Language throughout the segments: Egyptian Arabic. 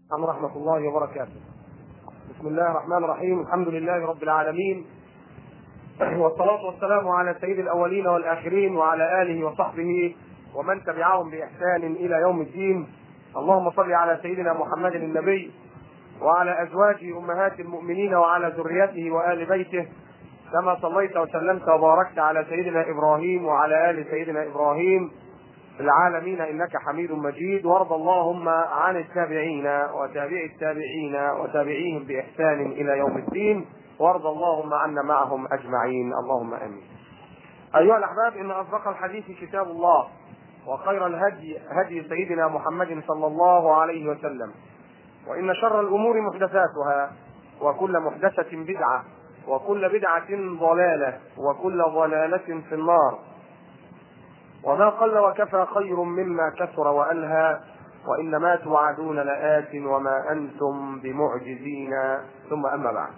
عن ورحمة الله وبركاته بسم الله الرحمن الرحيم الحمد لله رب العالمين والصلاة والسلام على سيد الأولين والآخرين وعلى آله وصحبه ومن تبعهم بإحسان إلى يوم الدين اللهم صل على سيدنا محمد النبي وعلى أزواجه أمهات المؤمنين وعلى ذريته وآل بيته كما صليت وسلمت وباركت على سيدنا إبراهيم وعلى آل سيدنا إبراهيم في العالمين انك حميد مجيد وارض اللهم عن التابعين وتابع التابعين وتابعيهم باحسان الى يوم الدين وارض اللهم عنا معهم اجمعين اللهم امين. ايها الاحباب ان اصدق الحديث كتاب الله وخير الهدي هدي سيدنا محمد صلى الله عليه وسلم وان شر الامور محدثاتها وكل محدثه بدعه وكل بدعه ضلاله وكل ضلاله في النار وما قل وكفى خير مما كثر والهى وانما توعدون لآت وما انتم بمعجزين ثم اما بعد.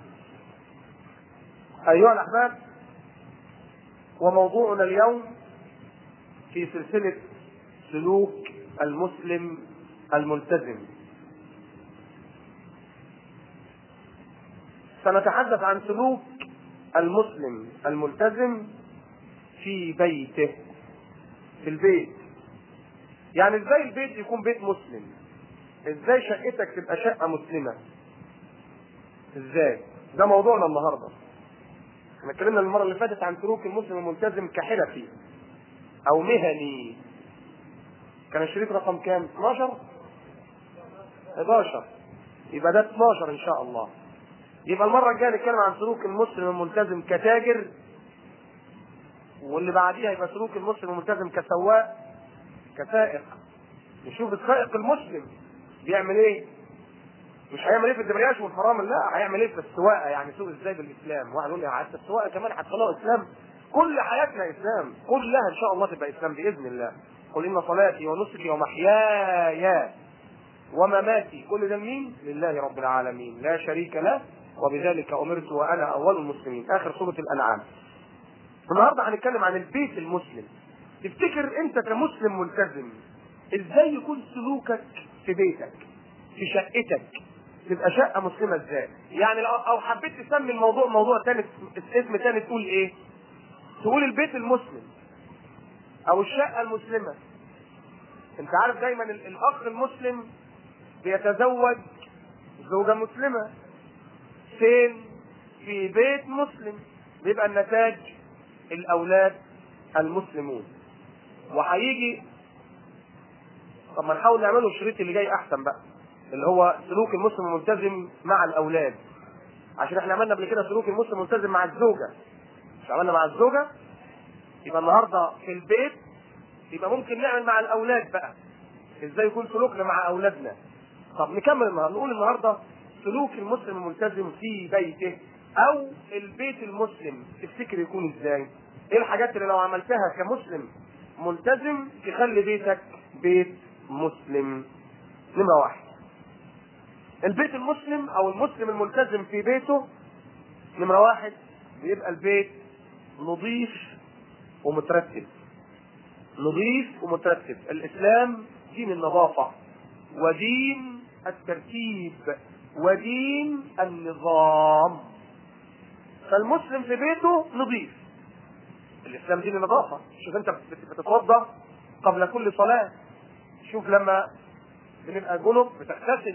ايها الاحباب وموضوعنا اليوم في سلسله سلوك المسلم الملتزم. سنتحدث عن سلوك المسلم الملتزم في بيته في البيت يعني ازاي البيت يكون بيت مسلم ازاي شقتك تبقى شقه مسلمه ازاي ده موضوعنا النهارده احنا اتكلمنا المره اللي فاتت عن سلوك المسلم الملتزم كحرفي او مهني كان الشريط رقم كام 12 11 يبقى ده 12 ان شاء الله يبقى المره الجايه نتكلم عن سلوك المسلم الملتزم كتاجر واللي بعديها يبقى سلوك المسلم الملتزم كسواق كسائق نشوف السائق المسلم بيعمل ايه مش هيعمل ايه في الدبرياج والفرامل لا هيعمل ايه في السواقه يعني سوق ازاي بالاسلام واحد يقول لي حتى السواقه كمان هتخلوها اسلام كل حياتنا اسلام كلها ان شاء الله تبقى اسلام باذن الله قل ان صلاتي ونسكي ومحياي ومماتي كل ده مين؟ لله رب العالمين لا شريك له وبذلك امرت وانا اول المسلمين اخر سوره الانعام النهارده هنتكلم عن البيت المسلم تفتكر انت كمسلم ملتزم ازاي يكون سلوكك في بيتك في شقتك تبقى شقه مسلمه ازاي يعني لو او حبيت تسمي الموضوع موضوع تاني اسم تاني تقول ايه تقول البيت المسلم او الشقه المسلمه انت عارف دايما الاخ المسلم بيتزوج زوجه مسلمه فين في بيت مسلم بيبقى النتاج الاولاد المسلمون وهيجي طب ما نحاول نعمله الشريط اللي جاي احسن بقى اللي هو سلوك المسلم الملتزم مع الاولاد عشان احنا عملنا قبل كده سلوك المسلم الملتزم مع الزوجه مش عملنا مع الزوجه يبقى النهارده في البيت يبقى ممكن نعمل مع الاولاد بقى ازاي يكون سلوكنا مع اولادنا طب نكمل النهارده نقول النهارده سلوك المسلم الملتزم في بيته او البيت المسلم تفتكر يكون ازاي ايه الحاجات اللي لو عملتها كمسلم ملتزم تخلي بيتك بيت مسلم نمرة واحد البيت المسلم او المسلم الملتزم في بيته نمرة واحد بيبقى البيت نظيف ومترتب نظيف ومترتب الاسلام دين النظافة ودين الترتيب ودين النظام فالمسلم في بيته نظيف الاسلام دين النظافه شوف انت بتتوضا قبل كل صلاه شوف لما بنبقى جنب بتغتسل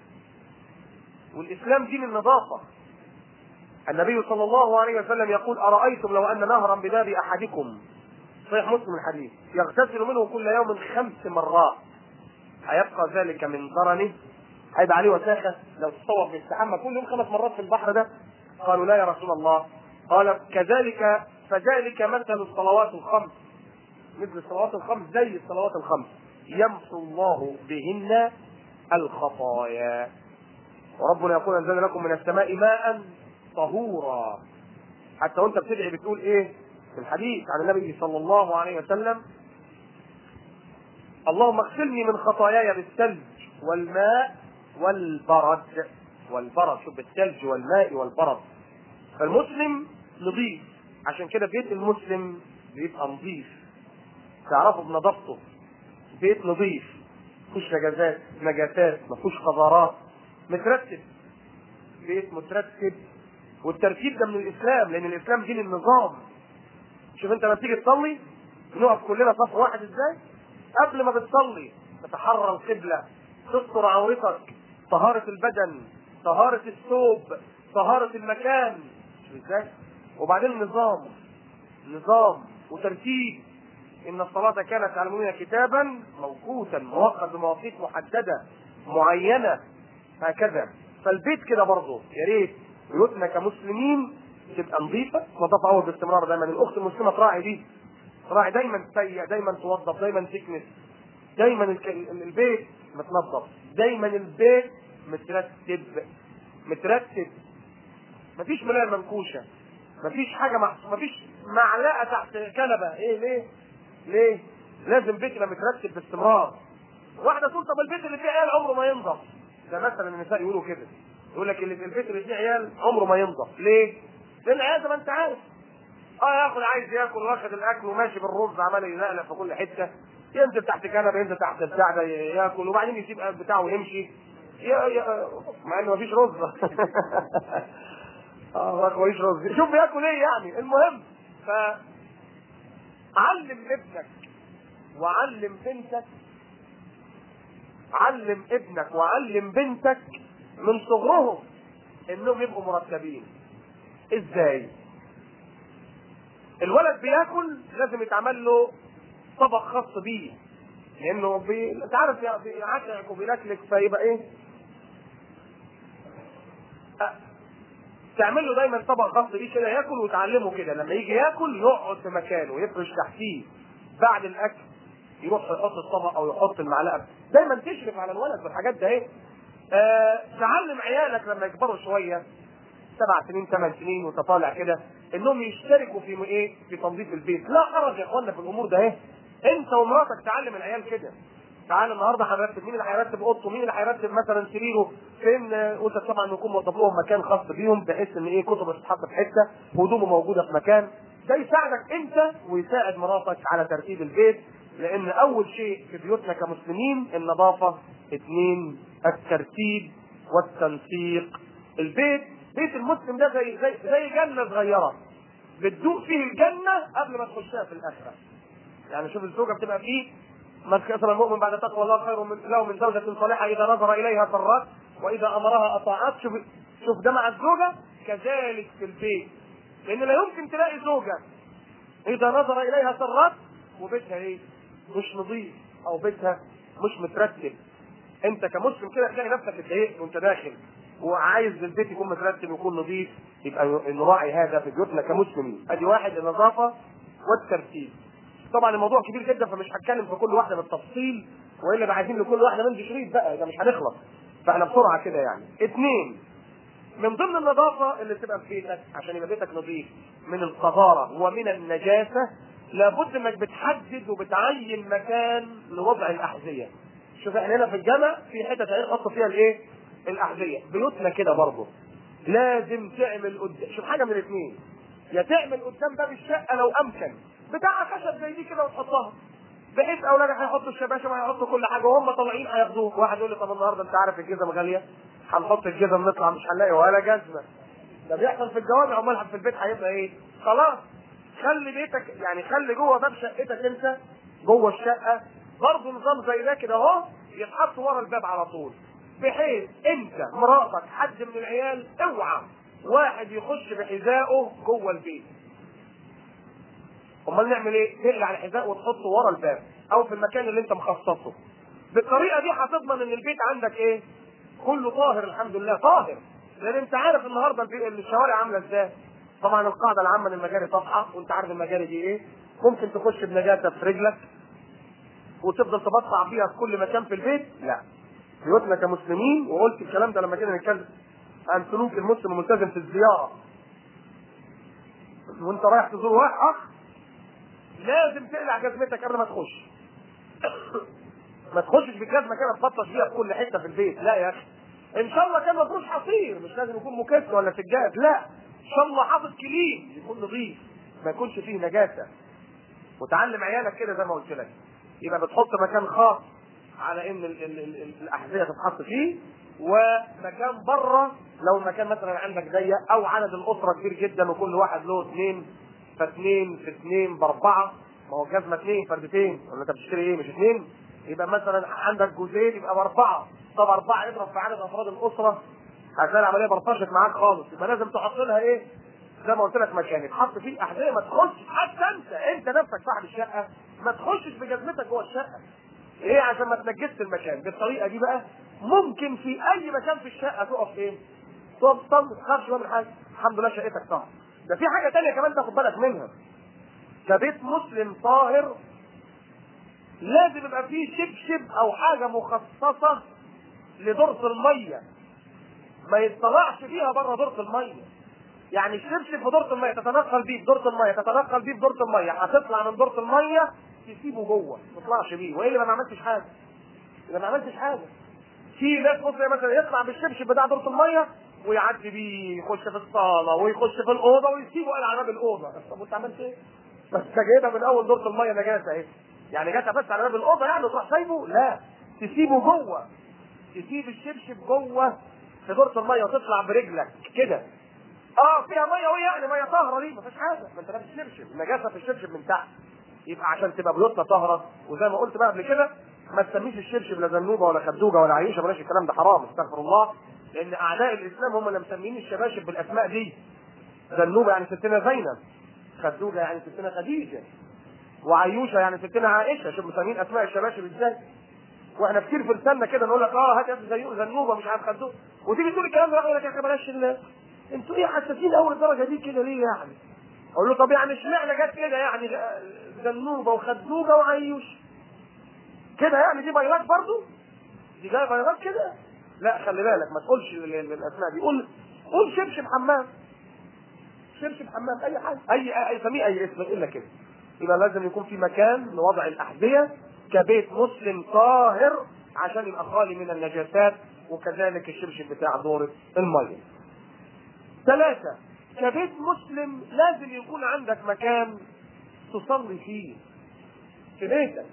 والاسلام دين النظافه النبي صلى الله عليه وسلم يقول ارايتم لو ان نهرا بباب احدكم صحيح مسلم الحديث يغتسل منه كل يوم خمس مرات هيبقى ذلك من ضرنه هيبقى عليه وساخه لو تصور بيستحمى كل يوم خمس مرات في البحر ده قالوا لا يا رسول الله قال كذلك فذلك مثل الصلوات الخمس مثل الصلوات الخمس زي الصلوات الخمس يمحو الله بهن الخطايا وربنا يقول انزلنا لكم من السماء ماء طهورا حتى وانت بتدعي بتقول ايه في الحديث عن النبي صلى الله عليه وسلم اللهم اغسلني من خطاياي بالثلج والماء والبرد والبرد شوف بالثلج والماء والبرد فالمسلم نظيف عشان كده بيت المسلم بيبقى نظيف تعرفوا بنظافته بيت نظيف فيهوش نجاسات نجاسات ما فيهوش قذارات مترتب بيت مترتب والترتيب ده من الاسلام لان الاسلام دين النظام شوف انت لما تيجي تصلي نقف كلنا صف واحد ازاي قبل ما بتصلي تتحرى القبله تستر عورتك طهاره البدن طهاره الثوب طهاره المكان شوف ازاي وبعدين نظام نظام وترتيب ان الصلاه كانت على المؤمنين كتابا موقوتا موقت بمواقيت محدده معينه هكذا فالبيت كده برضه يا ريت بيوتنا كمسلمين تبقى نظيفه نظافه اول باستمرار دايما الاخت المسلمه تراعي دي تراعي دايما تسيع دايما توظف دايما تكنس دايما الك- البيت متنظف دايما البيت مترتب مترتب مفيش ملايه منكوشه مفيش حاجه مع... مفيش معلقه تحت كنبه ايه ليه؟ ليه؟ لازم بيتنا مترتب باستمرار واحده تقول طب البيت اللي فيه عيال عمره ما ينضف ده مثلا النساء يقولوا كده يقول لك اللي في البيت اللي فيه عيال عمره ما ينضف ليه؟ لان العيال زي ما انت عارف اه ياخد عايز ياكل واخد الاكل وماشي بالرز عمال ينقلق في كل حته ينزل تحت كنبه ينزل تحت بتاع ده ياكل وبعدين يسيب بتاعه ويمشي يا يا مع انه مفيش رز اه ما كويس رز شوف بياكل ايه يعني المهم ف علم ابنك وعلم بنتك علم ابنك وعلم بنتك من صغرهم انهم يبقوا مرتبين ازاي الولد بياكل لازم يتعمل له طبق خاص بيه لانه بي... انت عارف بيعكعك وبيلكلك فيبقى ايه أه. تعمل له دايما طبق خاص بيه كده ياكل وتعلمه كده لما يجي ياكل يقعد في مكانه يفرش تحتيه بعد الاكل يروح يحط الطبق او يحط المعلقه دايما تشرف على الولد بالحاجات ده ايه آه تعلم عيالك لما يكبروا شويه سبع سنين ثمان سنين وانت طالع كده انهم يشتركوا في ايه في تنظيف البيت لا حرج يا اخوانا في الامور ده ايه انت ومراتك تعلم العيال كده تعال النهارده هنرتب مين اللي هيرتب اوضته مين اللي هيرتب مثلا سريره فين وانت طبعا يكون موظف لهم مكان خاص بيهم بحيث ان ايه كتب تتحط في حته هدومه موجوده في مكان ده يساعدك انت ويساعد مراتك على ترتيب البيت لان اول شيء في بيوتنا كمسلمين النظافه اثنين الترتيب والتنسيق البيت بيت المسلم ده زي زي زي جنه صغيره بتدوق فيه الجنه قبل ما تخشها في الاخره يعني شوف الزوجه بتبقى فيه من كسر المؤمن بعد تقوى الله خير من له من زوجة صالحة إذا نظر إليها سرت وإذا أمرها أطاعت شوف شوف ده مع الزوجة كذلك في البيت لأن لا يمكن تلاقي زوجة إذا نظر إليها سرت وبيتها إيه؟ مش نظيف أو بيتها مش مترتب أنت كمسلم كده تلاقي نفسك اتضايقت وأنت داخل وعايز البيت يكون مترتب ويكون نظيف يبقى نراعي هذا في بيوتنا كمسلمين ادي واحد النظافه والترتيب طبعا الموضوع كبير جدا فمش هتكلم في كل واحده بالتفصيل والا بقى عايزين لكل واحده من شريط بقى ده مش هنخلص فاحنا بسرعه كده يعني اثنين من ضمن النظافه اللي تبقى في بيتك عشان يبقى بيتك نظيف من القذاره ومن النجاسه لابد انك بتحدد وبتعين مكان لوضع الاحذيه شوف احنا هنا في الجامع في حته عين نحط فيها الايه الاحذيه بيوتنا كده برضه لازم تعمل قدام شوف حاجه من الاثنين يا تعمل قدام باب الشقه لو امكن بتاع خشب زي دي كده وتحطها بحيث اولادك هيحطوا الشباشب وهيحطوا كل حاجه وهم طالعين هياخدوه واحد يقول لي طب النهارده انت عارف الجزم غاليه هنحط الجزم نطلع مش هنلاقي ولا جزمه ده بيحصل في الجوامع امال في البيت هيبقى ايه خلاص خلي بيتك يعني خلي جوه باب شقتك انت جوه الشقه برضه نظام زي ده كده اهو يتحط ورا الباب على طول بحيث انت مراتك حد من العيال اوعى واحد يخش بحذائه جوه البيت امال نعمل ايه؟ تقلع الحذاء وتحطه ورا الباب او في المكان اللي انت مخصصه. بالطريقه دي هتضمن ان البيت عندك ايه؟ كله طاهر الحمد لله طاهر. لان انت عارف النهارده الشوارع عامله ازاي؟ طبعا القاعده العامه ان المجاري طافحه وانت عارف المجاري دي ايه؟ ممكن تخش بنجاسه في رجلك وتفضل تبطع فيها في كل مكان في البيت؟ لا. بيوتنا كمسلمين وقلت الكلام ده لما كنا نتكلم عن سلوك المسلم الملتزم في الزياره. وانت رايح تزور واحد اخ لازم تقلع جزمتك قبل ما تخش ما تخشش بالجزمه كده تبطش بيها في كل حته في البيت لا يا اخي ان شاء الله كان مفروش حصير مش لازم يكون مكس ولا سجاد لا ان شاء الله حاطط كليم يكون نظيف ما يكونش فيه نجاسه وتعلم عيالك كده زي ما قلت لك يبقى بتحط مكان خاص على ان ال ال ال ال الاحذيه تتحط فيه ومكان بره لو المكان مثلا عندك ضيق او عدد الاسره كبير جدا وكل واحد له اثنين فاثنين في اثنين باربعه ما هو جزمه اثنين فردتين ولا انت بتشتري ايه مش اثنين يبقى مثلا عندك جزئين يبقى باربعه طب اربعه اضرب في عدد افراد الاسره هتلاقي العمليه برطشت معاك خالص يبقى لازم تحط لها ايه زي ما قلت لك مكان يتحط فيه احذيه ما تخش حتى انت انت نفسك صاحب الشقه ما تخشش بجزمتك جوه الشقه ايه عشان ما تنجسش المكان بالطريقه دي بقى ممكن في اي مكان في الشقه تقف ايه تقف تصلي ما تخافش من حاجه الحمد لله شقتك طاهره ده في حاجه تانية كمان تاخد بالك منها كبيت مسلم طاهر لازم يبقى فيه شبشب او حاجه مخصصه لدرس الميه ما يطلعش فيها بره دورة الميه يعني الشبشب في دورة الميه تتنقل بيه في دورة الميه تتنقل بيه في دورة الميه هتطلع من دورة الميه تسيبه جوه ما تطلعش بيه والا ما عملتش حاجه يبقى ما عملتش حاجه في ناس ممكن مثلا يطلع بالشبشب بتاع دورة الميه ويعدي بيه يخش في الصاله ويخش في الاوضه ويسيبه قال على باب الاوضه طب وانت عملت ايه؟ بس انت جايبها من اول دورة الميه نجاسه اهي يعني جاتها بس على باب الاوضه يعني تروح سايبه لا تسيبه جوه تسيب الشبشب جوه في دورة الميه وتطلع برجلك كده اه فيها ميه وهي يعني ميه طاهره دي مفيش حاجه ما انت لابس شبشب النجاسه في الشبشب من تحت يبقى عشان تبقى بيوتنا طاهره وزي ما قلت بقى قبل كده ما تسميش الشبشب لا زنوبه ولا خدوجه ولا عيشه بلاش الكلام ده حرام استغفر الله لان اعداء الاسلام هم اللي مسميين الشباشب بالاسماء دي زنوبه يعني ستنا زينب خدوجه يعني ستنا خديجه وعيوشه يعني ستنا عائشه شوف مسمين اسماء الشباشب ازاي واحنا كتير في لساننا كده نقول لك اه هات زي زنوبه مش عارف خدوجه وتيجي تقول الكلام ده يقول لك يا اخي بلاش ال- انتوا ايه حساسين اول الدرجه دي كده ليه يعني؟ اقول له طب يعني اشمعنى جت كده يعني زنوبه وخدوجه وعيوش كده يعني دي بيضات برضو دي جايه بيضات كده لا خلي بالك ما تقولش ال- ال- الاسماء دي قول قول شبشب حمام شبشب حمام اي حاجه اي اي سميه اي اسم الا كده يبقى لازم يكون في مكان لوضع الاحذيه كبيت مسلم طاهر عشان يبقى خالي من النجاسات وكذلك الشبشب بتاع دورة المية. ثلاثة كبيت مسلم لازم يكون عندك مكان تصلي فيه في بيتك.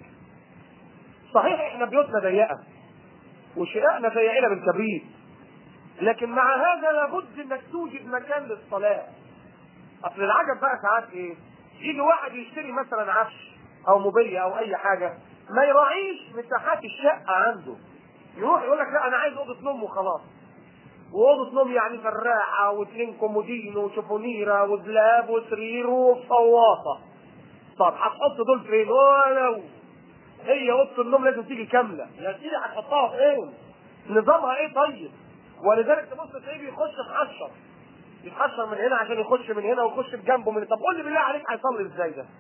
صحيح احنا بيوتنا ضيقة وشققنا ضيقنا بالكبريت لكن مع هذا لابد انك توجد مكان للصلاة. اصل العجب بقى ساعات ايه؟ يجي واحد يشتري مثلا عفش او موبيليا او اي حاجة ما يراعيش مساحات الشقة عنده. يروح يقول لك لا انا عايز اوضه نوم وخلاص واوضه نوم يعني فراعه واثنين كومودين وشوفونيره ودلاب وسرير وصواصه طب هتحط دول فين ولو هي اوضه النوم لازم تيجي كامله يا سيدي هتحطها فين نظامها ايه طيب ولذلك تبص تلاقيه بيخش محشر يتحشر من هنا عشان يخش من هنا ويخش بجنبه من طب قول لي بالله عليك هيصلي ازاي ده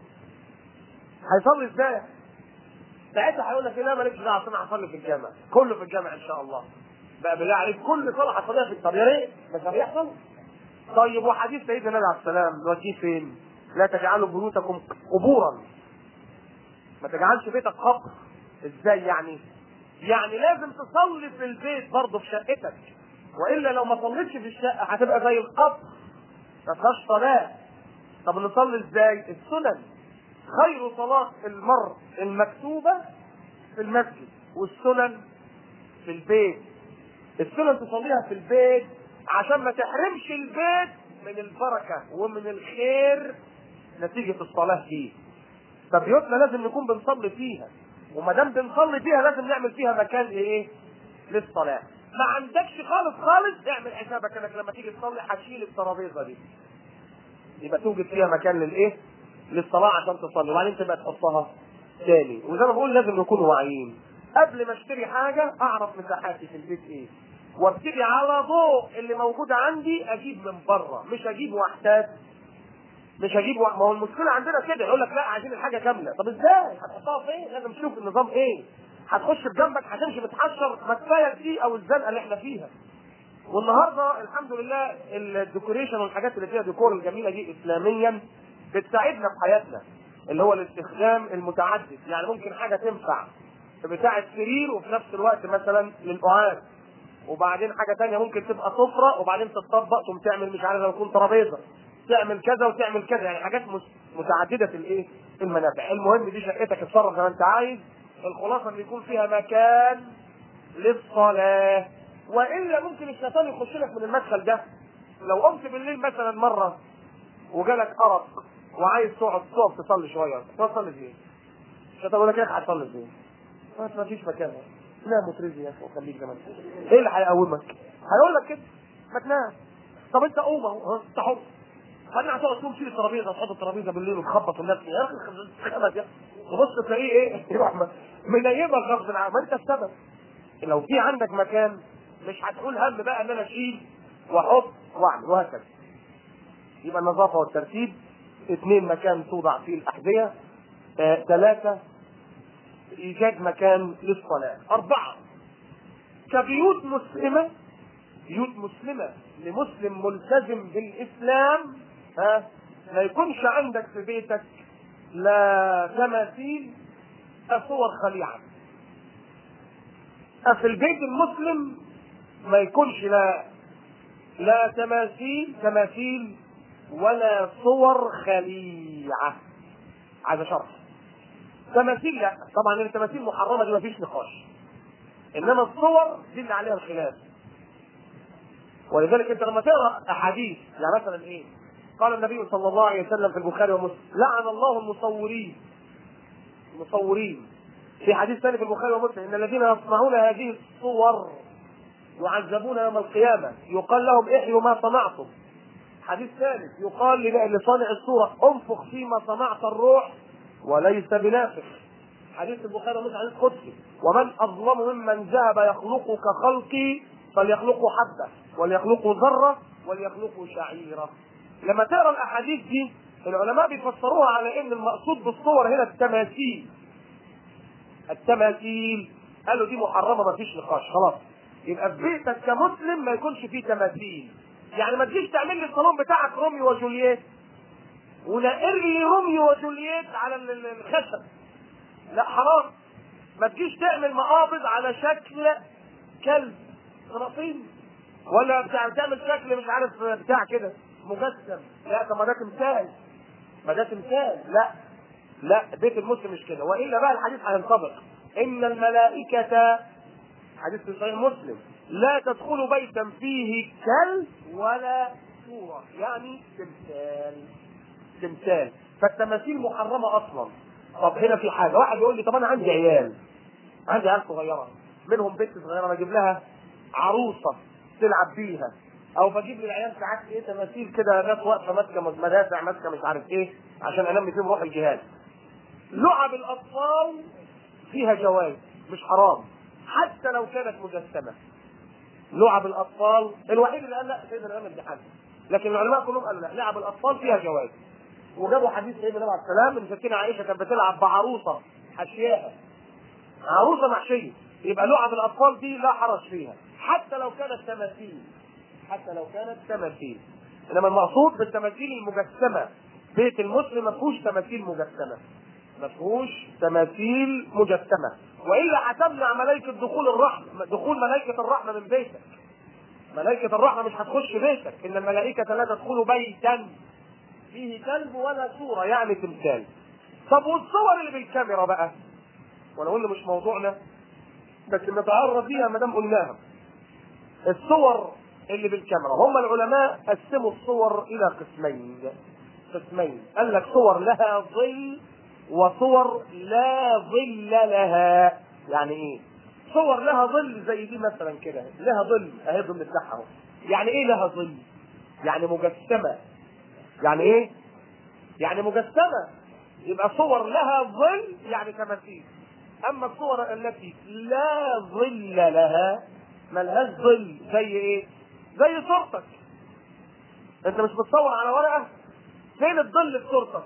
هيصلي ازاي ساعتها هيقول لك لا مالكش دعوه انا هصلي في الجامع كله في الجامع ان شاء الله بقى بالله عليك كل صلاه هتصليها في طب يا ريت بس ده بيحصل طيب وحديث سيدنا النبي عليه السلام نوديه فين؟ لا تجعلوا بيوتكم قبورا ما تجعلش بيتك قبر ازاي يعني؟ يعني لازم تصلي في البيت برضه في شقتك والا لو ما صليتش في الشقه هتبقى زي القبر ما فيهاش صلاه طب نصلي ازاي؟ السنن خير صلاة المرء المكتوبة في المسجد والسنن في البيت السنن تصليها في البيت عشان ما تحرمش البيت من البركة ومن الخير نتيجة الصلاة فيه فبيوتنا لازم نكون بنصلي فيها وما دام بنصلي فيها لازم نعمل فيها مكان ايه؟ للصلاة ما عندكش خالص خالص اعمل حسابك انك لما تيجي تصلي هتشيل الترابيزة دي يبقى توجد فيها مكان للايه؟ للصلاة عشان تصلي وبعدين تبقى تحطها تاني وزي ما بقول لازم نكون واعيين قبل ما اشتري حاجة اعرف مساحاتي في البيت ايه وابتدي على ضوء اللي موجود عندي اجيب من بره مش اجيب واحتاج مش هجيب واحد ما هو المشكله عندنا كده يقول لك لا عايزين الحاجه كامله طب ازاي هتحطها فين لازم تشوف النظام ايه هتخش بجنبك هتمشي متحشر ما كفايه دي او الزنقه اللي احنا فيها والنهارده الحمد لله الديكوريشن والحاجات اللي فيها ديكور الجميله دي اسلاميا بتساعدنا في حياتنا اللي هو الاستخدام المتعدد يعني ممكن حاجه تنفع في بتاعه سرير وفي نفس الوقت مثلا للقعاد وبعدين حاجه تانية ممكن تبقى سفره وبعدين تتطبق ثم تعمل مش عارف لو يكون ترابيزه تعمل كذا وتعمل كذا يعني حاجات مس- متعدده الايه المنافع المهم دي شقتك اتصرف زي ما انت عايز الخلاصه ان يكون فيها مكان للصلاه والا ممكن الشيطان يخش لك من المدخل ده لو قمت بالليل مثلا مره وجالك ارق وعايز تقعد تقف تصلي شويه تقعد تصلي فين؟ الشيطان يقول لك يا اخي هتصلي فين؟ ما فيش مكان نام وتريزي يا اخي وخليك زي ما انت ايه اللي هيقومك؟ هيقول لك كده ما تنام طب انت قوم اهو ها، انت حر بعدين هتقعد تقوم تشيل الترابيزه تحط الترابيزه بالليل وتخبط الناس يا اخي خبط يا اخي تبص تلاقيه ايه يروح م- منيمك غصب عنك ما انت السبب لو في عندك مكان مش هتقول هم بقى ان انا اشيل واحط واعمل وهكذا يبقى النظافه والترتيب اثنين مكان توضع فيه الاحذيه آه، ثلاثه ايجاد مكان للصلاه اربعه كبيوت مسلمه بيوت مسلمه لمسلم ملتزم بالاسلام ها ما يكونش عندك في بيتك لا تماثيل لا صور خليعه في البيت المسلم ما يكونش لا لا تماثيل تماثيل ولا صور خليعه عايز شرح تماثيل لا طبعا التماثيل محرمه دي ما فيش نقاش انما الصور دي اللي عليها الخلاف ولذلك انت لما تقرا احاديث يعني مثلا ايه قال النبي صلى الله عليه وسلم في البخاري ومسلم لعن الله المصورين المصورين في حديث ثاني في البخاري ومسلم ان الذين يصنعون هذه الصور يعذبون يوم القيامه يقال لهم احيوا ما صنعتم حديث ثالث يقال لصانع الصوره انفخ فيما صنعت الروح وليس بنافخ حديث البخاري ومسلم حديث قدسي ومن اظلم ممن ذهب يخلق كخلقي فليخلقوا حبه وليخلقوا ذره وليخلقوا شعيره لما تقرا الاحاديث دي العلماء بيفسروها على ان المقصود بالصور هنا التماثيل التماثيل قالوا دي محرمه ما فيش نقاش خلاص يبقى في بيتك كمسلم ما يكونش فيه تماثيل يعني ما تجيش تعمل لي الصالون بتاعك روميو وجولييت ونقر لي روميو وجولييت على ال- ال- الخشب لا حرام ما تجيش تعمل مقابض على شكل كلب غلطين ولا بتاع تعمل شكل مش عارف بتاع كده مجسم لا طب ما ده تمثال ما ده تمثال لا لا بيت المسلم مش كده والا بقى الحديث هينطبق ان الملائكه حديث في صحيح مسلم لا تدخل بيتا فيه كلب ولا صوره يعني تمثال تمثال فالتماثيل محرمه اصلا طب هنا في حاجه واحد يقول لي طب انا عندي عيال عندي عيال صغيره منهم بنت صغيره بجيب لها عروسه تلعب بيها او بجيب للعيال ساعات ايه تماثيل كده ناس واقفه ماسكه مدافع ماسكه مش عارف ايه عشان انمي فيهم روح الجهاد لعب الاطفال فيها جواز مش حرام حتى لو كانت مجسمه لعب الاطفال الوحيد اللي قال لا سيدنا الامام ابن حزم لكن العلماء كلهم قالوا لا لعب الاطفال فيها جواز وجابوا حديث سيدنا النبي عليه السلام ان ستنا عائشه كانت بتلعب بعروسه حشياها عروسه محشيه يبقى لعب الاطفال دي لا حرج فيها حتى لو كانت تماثيل حتى لو كانت تماثيل انما المقصود بالتماثيل المجسمه بيت المسلم ما فيهوش تماثيل مجسمه ما فيهوش تماثيل مجسمه والا هتمنع ملائكه دخول الرحمه دخول ملائكه الرحمه من بيتك ملائكه الرحمه مش هتخش بيتك ان الملائكه لا تدخل بيتا فيه كلب ولا صوره يعني تمثال طب والصور اللي بالكاميرا بقى ولو انه مش موضوعنا بس نتعرض ليها ما دام قلناها الصور اللي بالكاميرا هم العلماء قسموا الصور الى قسمين قسمين قال لك صور لها ظل وصور لا ظل لها يعني ايه صور لها ظل زي دي مثلا كده لها ظل اهي الظل بتاعها اهو يعني ايه لها ظل يعني مجسمه يعني ايه يعني مجسمه يبقى صور لها ظل يعني تماثيل اما الصور التي لا ظل لها ملهاش ظل زي ايه زي صورتك انت مش بتصور على ورقه فين الظل في صورتك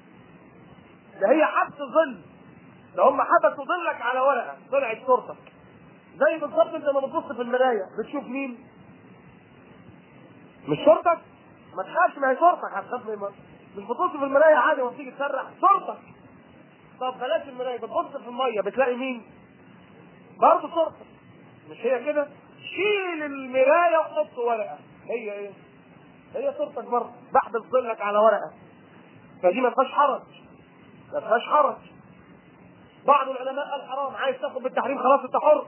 ده هي حبس ظل ده هم حبسوا ظلك على ورقه طلعت صورتك زي بالظبط انت لما بتبص في المرايه بتشوف مين مش صورتك ما تخافش ما هي صورتك هتخاف من مش بتبص في المرايه عادي وما تيجي تسرح صورتك طب بلاش المرايه بتبص في الميه بتلاقي مين برضه صورتك مش هي كده شيل المرايه وحط ورقه هي ايه هي صورتك برضه بحبس ظلك على ورقه فدي ما فيهاش حرج ما فيهاش حرج بعض العلماء قال حرام عايز تاخد بالتحريم خلاص انت حر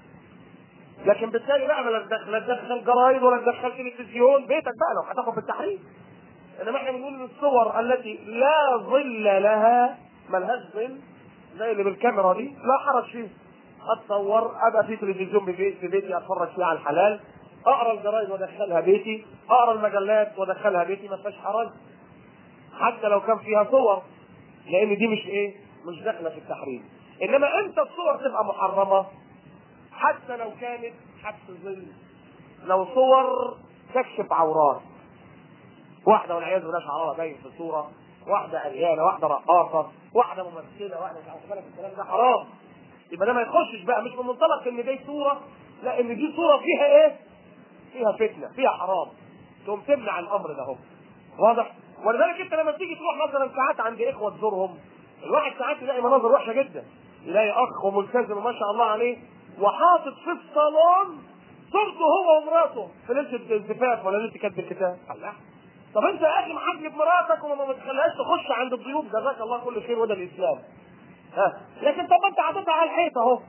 لكن بالتالي بقى لا تدخل لا تدخل جرايد ولا تدخل تلفزيون بيتك بقى لو هتاخد بالتحريم انما احنا بنقول ان الصور التي لا ظل لها ملهاش ظل زي اللي بالكاميرا دي لا حرج فيه اتصور ابقى في تلفزيون ببيت في بيتي اتفرج فيه على الحلال اقرا الجرايد وادخلها بيتي اقرا المجلات وادخلها بيتي ما فيهاش حرج حتى لو كان فيها صور لان دي مش ايه مش داخله في التحريم انما امتى الصور تبقى محرمه حتى لو كانت حبس ظل لو صور تكشف عورات واحده والعياذ بالله شعرها باين في الصوره واحده عريانه واحده رقاصه واحده ممثله واحده مش عارف بالك الكلام ده حرام يبقى ده ما يخشش بقى مش من منطلق ان دي صوره لا ان دي صوره فيها ايه؟ فيها فتنه فيها حرام تقوم تمنع الامر ده هو واضح؟ ولذلك انت لما تيجي تروح مثلا ساعات عند اخوه تزورهم الواحد ساعات يلاقي مناظر وحشه جدا يلاقي اخ وملتزم ما شاء الله عليه وحاطط في الصالون صورته هو ومراته في ليله الزفاف ولا ليله كتب الكتاب الله طب انت يا اخي محجب مراتك وما ما تخليهاش تخش عند الضيوف جزاك الله كل خير وده الاسلام ها لكن طب انت حاططها على الحيط اهو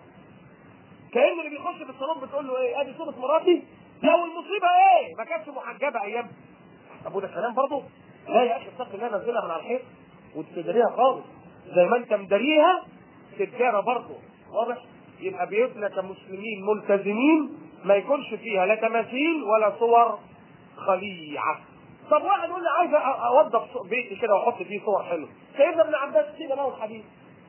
كان اللي بيخش في الصالون بتقول له ايه ادي صوره مراتي لو المصيبه ايه ما كانتش محجبه ايام طب وده كلام برضه لا يا اخي اتق الله نزلها من على الحيط وتداريها خالص زي ما انت مداريها تتدارى برضه واضح يبقى بيوتنا كمسلمين ملتزمين ما يكونش فيها لا تماثيل ولا صور خليعه طب واحد يقول لي عايز اوضب بيتي كده واحط فيه صور حلوه سيدنا ابن عباس كده له الحديث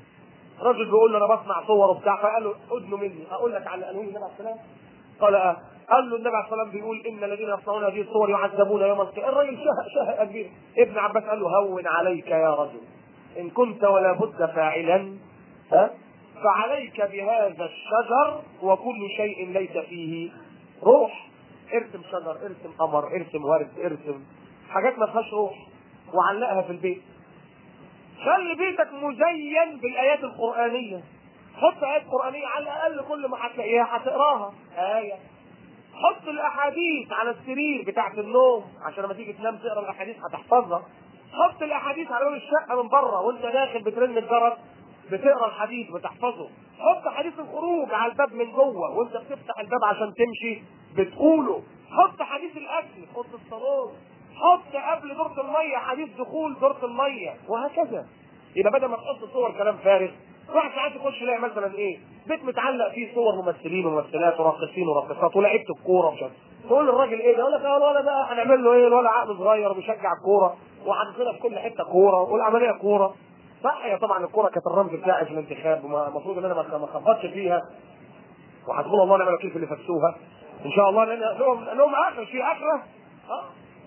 رجل بيقول له انا بسمع صور وبتاع فقال له ادنوا مني اقول لك على قانون النبي عليه السلام قال اه قال له النبي عليه الصلاه والسلام بيقول ان الذين يصنعون هذه الصور يعذبون يوم القيامه الراجل شه شه كبير ابن عباس قال له هون عليك يا رجل ان كنت ولا بد فاعلا ها فعليك بهذا الشجر وكل شيء ليس فيه روح ارسم شجر ارسم قمر ارسم ورد ارسم حاجات ما فيهاش روح وعلقها في البيت خلي بيتك مزين بالايات القرانيه حط ايات قرانيه على الاقل كل ما هتلاقيها هتقراها ايه حط الاحاديث على السرير بتاعه النوم عشان لما تيجي تنام تقرا الاحاديث هتحفظها حط الاحاديث على باب الشقه من بره وانت داخل بترن الجرس بتقرا الحديث بتحفظه حط حديث الخروج على الباب من جوه وانت بتفتح الباب عشان تمشي بتقوله حط حديث الاكل حط الصالون حط قبل دورة المية حديث دخول دورة المية وهكذا يبقى بدل ما تحط صور كلام فارغ واحد ساعات يخش يلاقي مثلا ايه بيت متعلق فيه صور ممثلين وممثلات وراقصين وراقصات ولاعيبه الكوره مش عارف تقول للراجل ايه ده يقول لك اه الولد بقى هنعمل له ايه الولد عقله صغير وبيشجع الكوره وحاطط في كل حته كوره والعمليه كوره صح هي طبعا الكوره كانت الرمز بتاعي في الانتخاب المفروض ان انا ما خبطش فيها وحسبنا الله ونعم الوكيل في اللي فسوها ان شاء الله لان لهم لهم اخر في اخره اه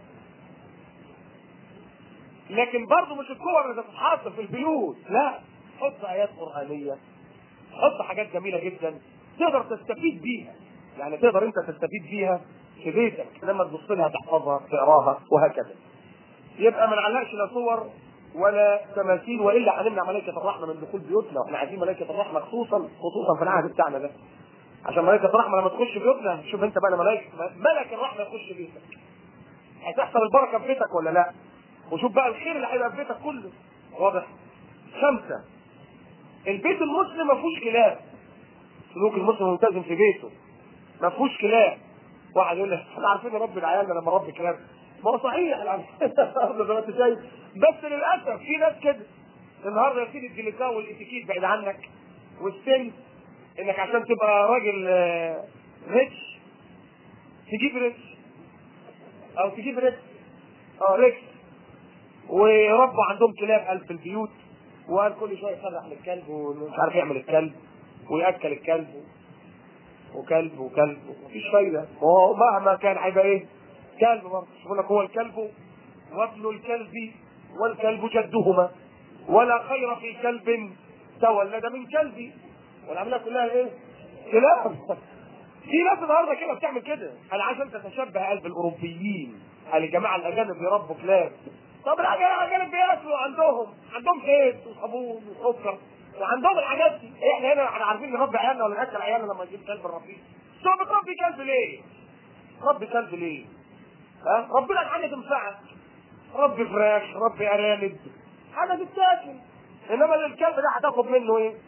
لكن برضه مش الكور اللي تتحط في البيوت لا حط ايات قرانيه حط حاجات جميله جدا تقدر تستفيد بيها يعني تقدر انت تستفيد بيها في بيتك لما تبص لها تحفظها تقراها وهكذا يبقى ما نعلقش لا صور ولا تماثيل والا هنمنع ملائكه الرحمه من دخول بيوتنا واحنا عايزين ملائكه الرحمه خصوصا خصوصا في العهد بتاعنا ده عشان ملائكه الرحمه لما تخش بيوتنا شوف انت بقى ملائكه ملك الرحمه يخش بيتك هتحصل البركه في بيتك ولا لا؟ وشوف بقى الخير اللي هيبقى في بيتك كله واضح خمسة البيت المسلم ما فيهوش خلاف سلوك المسلم ملتزم في بيته ما فيهوش خلاف واحد يقول لك احنا عارفين رب العيال لما رب كلاب ما هو صحيح زي ما انت شايف بس للاسف في ناس كده النهارده يا سيدي الديليكا والاتيكيت بعيد عنك والسن انك عشان تبقى راجل ريتش تجيب ريتش او تجيب ريتش اه ريتش وربوا عندهم كلاب قلب في البيوت وقال كل شويه يسرح للكلب ومش عارف يعمل الكلب وياكل الكلب وكلب وكلب مفيش فايده هو مهما كان هيبقى ايه؟ كلب برضه يقول لك هو الكلب وابن الكلب والكلب جدهما ولا خير في كلب تولد من كلب والعمليه كلها ايه؟ كلاب في ناس النهارده كده بتعمل كده انا عايز انت تتشبه قلب الاوروبيين الجماعه الاجانب بيربوا كلاب طب الاجانب بياكلوا عندهم عندهم زيت وصابون وسكر وعندهم الحاجات دي احنا هنا احنا عارفين نربي عيالنا ولا ناكل عيالنا لما نجيب كلب نربيه طب بتربي كلب ليه؟ ربي كلب ليه؟ ها؟ ربنا حاجه تنفعك ربي فراخ ربي ارانب حاجه تتاكل انما الكلب ده هتاخد منه ايه؟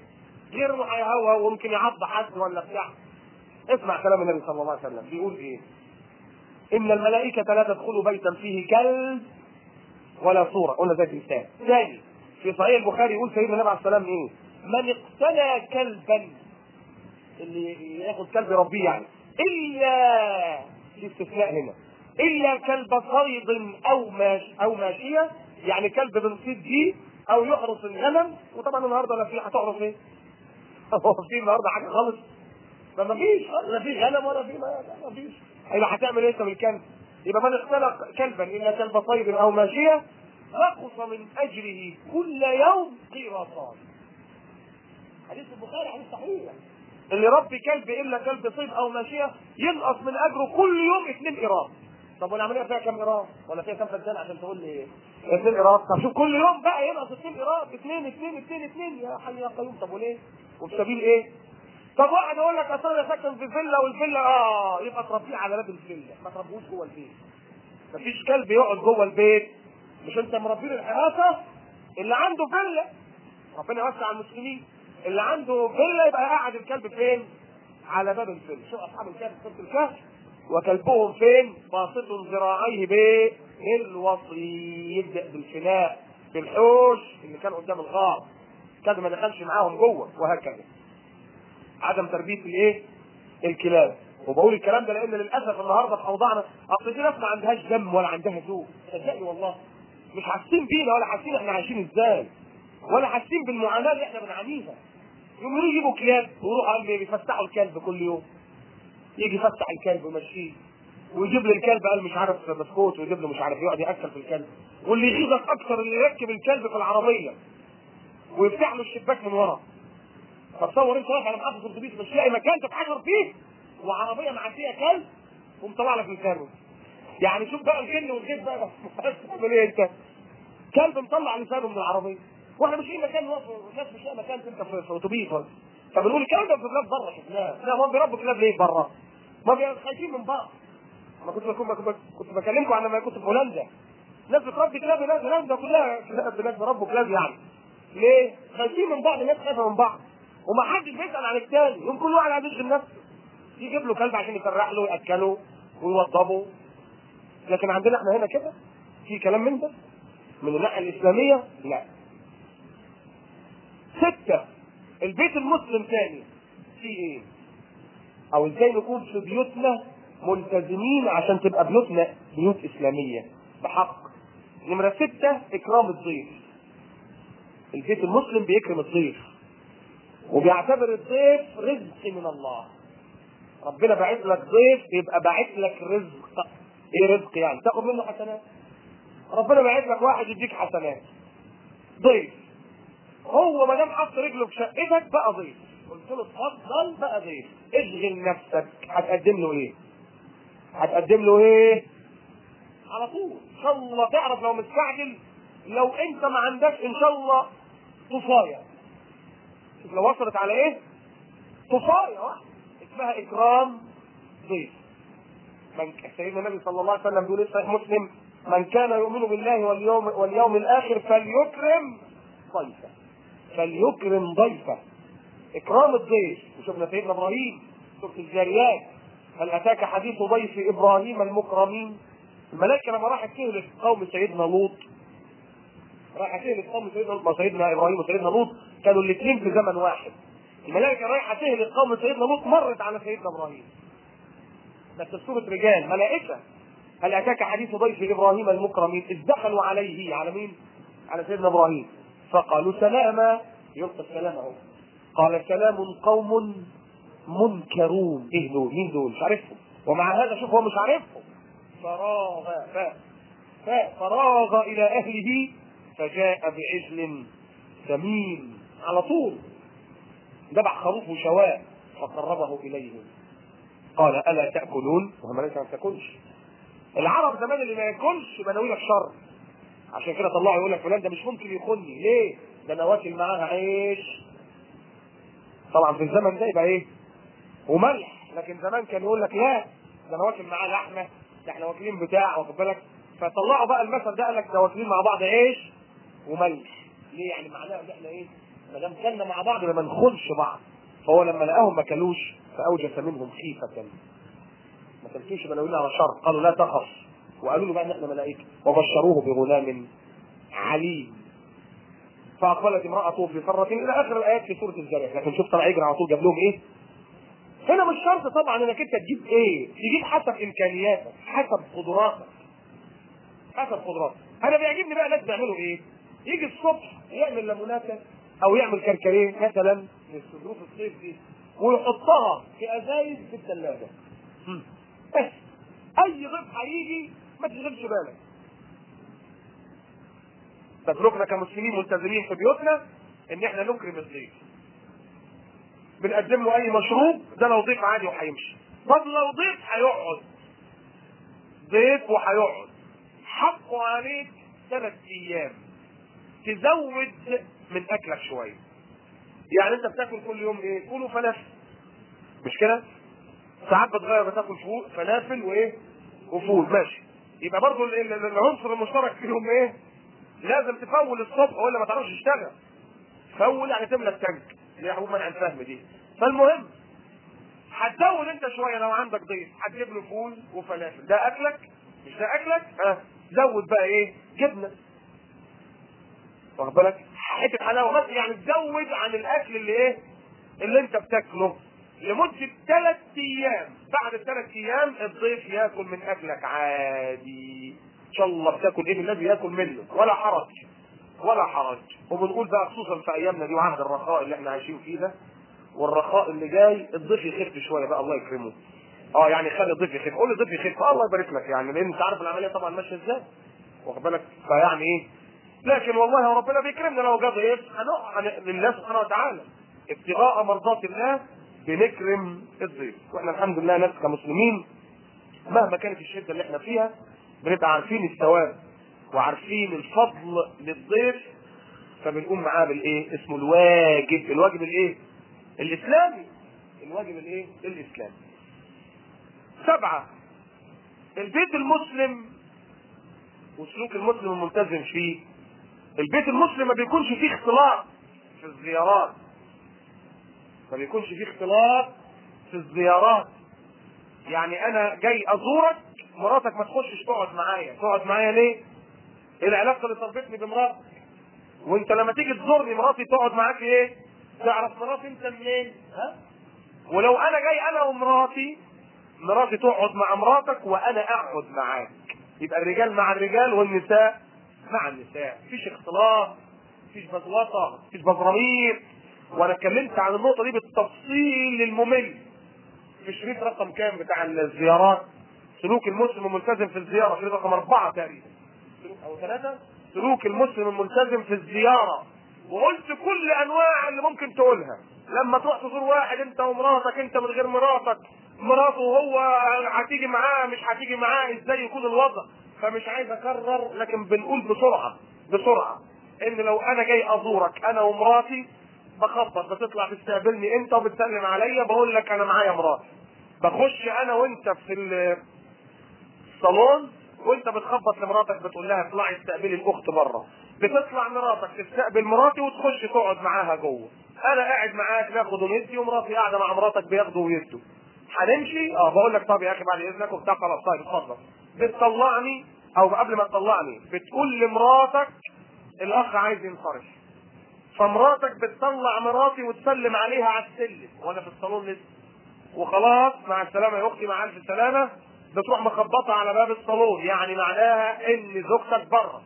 غير انه هيهوى وممكن يعض حد ولا بتاع اسمع كلام النبي صلى الله عليه وسلم بيقول ايه ان الملائكه لا تدخل بيتا فيه كلب ولا صوره قلنا زي الانسان ثاني في صحيح البخاري يقول سيدنا النبي عليه السلام ايه من اقتنى كلبا اللي ياخد كلب يربيه يعني الا في استثناء هنا الا كلب صيد او ماش او ماشيه يعني كلب بنصيد بيه او يحرس الغنم وطبعا النهارده لا في هتحرس ايه؟ هو في النهارده حاجه خالص ما ما فيش لا في غنم ولا في ما فيش يبقى هتعمل ايه انت بالكلب؟ يبقى من اختلق كلبا الا كلب صيد او ماشيه نقص من اجره كل يوم قيراطان حديث البخاري حديث صحيح اللي ربي كلب الا كلب صيد او ماشيه ينقص من اجره كل يوم اثنين قيراط طب والعمليه فيها كام قيراط ولا فيها كام فدان عشان تقول لي ايه؟ اثنين قيراط طب شوف كل يوم بقى ينقص اثنين قيراط اثنين اثنين اثنين اثنين يا حي يا قيوم طب وليه؟ وفي سبيل ايه؟ طب واحد يقول لك اصل انا ساكن في فيلا والفيلا اه يبقى تربيه على باب الفيلا ما تربوش جوه البيت مفيش كلب يقعد جوه البيت مش انت مربيه الحراسه اللي عنده فيلا ربنا يوسع على المسلمين اللي عنده فيلا يبقى قاعد الكلب فين؟ على باب الفيلا شوف اصحاب الكهف في سوره الكهف وكلبهم فين؟ باسط ذراعيه بايه؟ بالوصيد بالفناء بالحوش اللي كان قدام الغار كلب ما دخلش معاهم جوه وهكذا عدم تربيه الايه؟ الكلاب وبقول الكلام ده لان للاسف النهارده في اوضاعنا اصل في ناس ما عندهاش دم ولا عندها ذوق صدقني والله مش حاسين بينا ولا حاسين احنا عايشين ازاي ولا حاسين بالمعاناه اللي احنا بنعانيها يقوموا يجيبوا كلاب ويروحوا قال لي بيفتحوا الكلب كل يوم يجي يفتح الكلب ويمشيه ويجيب لي الكلب قال مش عارف بسكوت ويجيب له مش عارف يقعد ياكل في الكلب واللي يغيظك اكتر اللي يركب الكلب في العربيه ويفتح له الشباك من ورا فتصور انت واقف على محطه الاتوبيس مش لاقي مكان تتحجر فيه وعربيه معديه كلب ومطلع لك لسانه يعني شوف بقى الجن والغيب بقى تعمل ايه انت كلب مطلع لسانه من العربيه واحنا مش لاقيين مكان نقف الناس مش لاقي مكان انت في في اتوبيس ولا فبنقول الكلام ده في بلاد بره شفناه لا هم بيربوا كلاب ليه بره؟ ما بي- خايفين من بعض انا كنت بكون كنت كنت بكلمكم عن لما كنت في هولندا ناس بتربي كلاب هناك هولندا كلها كلاب هناك بيربوا كلاب يعني ليه؟ خايفين من بعض الناس خايفه من بعض وما حدش بيسال عن التاني يوم كل واحد عايز يشغل نفسه يجيب له كلب عشان يفرح له ياكله ويوضبه لكن عندنا احنا هنا كده في كلام من ده من الناحيه الاسلاميه لا ستة البيت المسلم ثاني في ايه او ازاي نكون في بيوتنا ملتزمين عشان تبقى بيوتنا بيوت اسلاميه بحق نمرة ستة اكرام الضيف البيت المسلم بيكرم الضيف وبيعتبر الضيف رزق من الله ربنا باعت لك ضيف يبقى باعت لك رزق ايه رزق يعني تاخد منه حسنات ربنا باعت لك واحد يديك حسنات ضيف هو ما دام حط رجله في شقتك بقى ضيف قلت له اتفضل بقى ضيف اشغل نفسك هتقدم له ايه هتقدم له ايه على طول ان شاء الله تعرف لو مستعجل لو انت ما عندكش ان شاء الله طفايه شوف لو وصلت على ايه طفايه واحده اسمها اكرام ضيف من سيدنا النبي صلى الله عليه وسلم بيقول إيه في صحيح مسلم من كان يؤمن بالله واليوم واليوم الاخر فليكرم ضيفه فليكرم ضيفه اكرام الضيف وشفنا سيدنا ابراهيم سوره الجاريات هل اتاك حديث ضيف ابراهيم المكرمين الملائكه لما راحت تهلك قوم سيدنا لوط راحت تهلك قوم سيدنا ما سيدنا ابراهيم وسيدنا لوط كانوا الاثنين في زمن واحد الملائكه رايحه تهلك قوم سيدنا لوط مرت على سيدنا ابراهيم بس في سوره رجال ملائكه هل اتاك حديث ضيف ابراهيم المكرمين اذ دخلوا عليه على مين؟ على سيدنا ابراهيم فقالوا سلاما يلقي السلام اهو قال سلام قوم منكرون ايه دول؟ مين دول؟ مش عارفهم ومع هذا شوف هو مش عارفهم فراغ ف ف فراغ الى اهله فجاء بعجل سمين على طول ذبح خروف وشواء فقربه اليهم قال الا تاكلون وهم ليس ما تاكلش العرب زمان اللي ما ياكلش يبقى ناوي لك شر عشان كده طلعوا يقول لك فلان ده مش ممكن يخوني ليه؟ ده انا واكل معاها عيش طبعا في الزمن ده يبقى ايه؟ وملح لكن زمان كان يقول لك لا ده انا واكل معاه لحمه ده احنا واكلين بتاع واخد بالك فطلعوا بقى المثل ده قال لك ده واكلين مع بعض عيش وملح ليه يعني معناه ان احنا ايه؟ ما دام كلنا مع بعض ما نخونش بعض فهو لما لقاهم ما كلوش فاوجس منهم خيفه ما كلتوش بلاوينا على شر قالوا لا تخف وقالوا له بقى ان احنا ملائكه وبشروه بغلام عليم فاقبلت امراته في سره الى اخر الايات في سوره الزرع لكن شوف طلع يجري على طول جاب لهم ايه هنا مش شرط طبعا انك انت تجيب ايه تجيب حسب امكانياتك حسب قدراتك حسب قدراتك انا بيعجبني بقى ناس بيعملوا ايه يجي الصبح يعمل ليموناته او يعمل كركريه مثلا في ظروف الصيف دي ويحطها في ازايز في الثلاجه بس اي ضيف هيجي ما تشغلش بالك تتركنا كمسلمين ملتزمين في بيوتنا ان احنا نكرم الضيف بنقدم له اي مشروب ده لو ضيف عادي وهيمشي طب لو ضيف هيقعد ضيف وهيقعد حقه عليك ثلاث ايام تزود من اكلك شويه يعني انت بتاكل كل يوم ايه فول وفلافل مش كده ساعات بتغير بتاكل فول فلافل وايه وفول ماشي يبقى برضو العنصر المشترك فيهم ايه لازم تفول الصبح ولا ما تعرفش تشتغل فول يعني تملى التانك اللي هي حبوب منع الفهم دي فالمهم هتزود انت شويه لو عندك ضيف هتجيب له فول وفلافل ده اكلك مش ده اكلك ها زود بقى ايه جبنه واخد بالك حته حلاوه بس يعني تزود عن الاكل اللي ايه اللي انت بتاكله لمده ثلاث ايام بعد الثلاث ايام الضيف ياكل من اكلك عادي ان شاء الله بتاكل ايه الذي ياكل منه ولا حرج ولا حرج وبنقول بقى خصوصا في ايامنا دي وعهد الرخاء اللي احنا عايشين فيه ده والرخاء اللي جاي الضيف يخف شويه بقى الله يكرمه اه يعني خلي الضيف يخف قول الضيف يخف الله يبارك لك يعني لان انت عارف العمليه طبعا ماشيه ازاي واخد بالك فيعني ايه لكن والله يا ربنا بيكرمنا لو جه ضيف هنقع لله سبحانه وتعالى ابتغاء مرضات الله بنكرم الضيف واحنا الحمد لله ناس كمسلمين مهما كانت الشده اللي احنا فيها بنبقى عارفين الثواب وعارفين الفضل للضيف فبنقوم معاه بالايه اسمه الواجب الواجب الايه الاسلامي الواجب الايه الاسلامي سبعة البيت المسلم وسلوك المسلم الملتزم فيه البيت المسلم ما بيكونش فيه اختلاط في الزيارات ما بيكونش فيه اختلاط في الزيارات يعني انا جاي ازورك مراتك ما تخشش تقعد معايا تقعد معايا ليه ايه العلاقه اللي صرفتني بمراتك وانت لما تيجي تزورني مراتي تقعد معاك ايه تعرف مراتي انت منين ها ولو انا جاي انا ومراتي مراتي تقعد مع مراتك وانا اقعد معاك يبقى الرجال مع الرجال والنساء مع النساء مفيش اختلاط مفيش بزوطه مفيش بزرامير وانا اتكلمت عن النقطه دي بالتفصيل الممل في شريط رقم كام بتاع الزيارات سلوك المسلم الملتزم في الزياره شريط رقم اربعه تقريبا سلوك او ثلاثه سلوك المسلم الملتزم في الزياره وقلت كل انواع اللي ممكن تقولها لما تروح تزور واحد انت ومراتك انت من غير مراتك مراته وهو هتيجي معاه مش هتيجي معاه ازاي يكون الوضع فمش عايز اكرر لكن بنقول بسرعه بسرعه ان لو انا جاي ازورك انا ومراتي بخبط بتطلع تستقبلني انت وبتسلم عليا بقول لك انا معايا مراتي بخش انا وانت في الصالون وانت بتخبط لمراتك بتقول لها اطلعي استقبلي الاخت بره بتطلع مراتك تستقبل مراتي وتخش تقعد معاها جوه انا قاعد معاك ناخد وندي ومراتي قاعده مع مراتك بياخدوا ويدوا هنمشي اه بقول لك طب يا اخي بعد اذنك وبتاع خلاص طيب اتفضل بتطلعني او قبل ما تطلعني بتقول لمراتك الاخ عايز ينصرف فمراتك بتطلع مراتي وتسلم عليها على السلم وانا في الصالون لسه وخلاص مع السلامه يا اختي مع الف سلامه بتروح مخبطه على باب الصالون يعني معناها ان زوجتك بره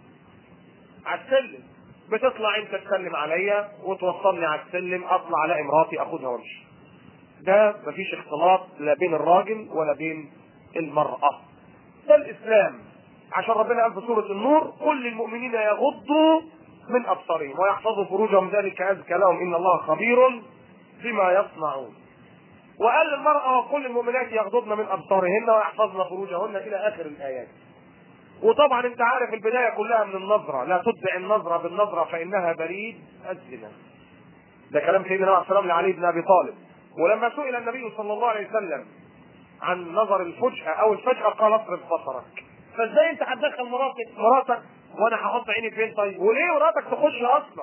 على السلم بتطلع انت تسلم عليا وتوصلني على السلم اطلع الاقي مراتي اخدها وامشي ده مفيش اختلاط لا بين الراجل ولا بين المرأة ده الإسلام عشان ربنا قال في سورة النور كل المؤمنين يغضوا من أبصارهم ويحفظوا فروجهم ذلك أزكى لهم إن الله خبير بما يصنعون وقال للمرأة وكل المؤمنات يغضضن من أبصارهن ويحفظن فروجهن إلى آخر الآيات وطبعا انت عارف البداية كلها من النظرة لا تتبع النظرة بالنظرة فإنها بريد الزنا ده كلام سيدنا عليه السلام لعلي بن أبي طالب ولما سئل النبي صلى الله عليه وسلم عن نظر الفجأة أو الفجأة قال اصرف بصرك فازاي انت هتدخل مراتك مراتك وانا هحط عيني فين طيب وليه مراتك تخش اصلا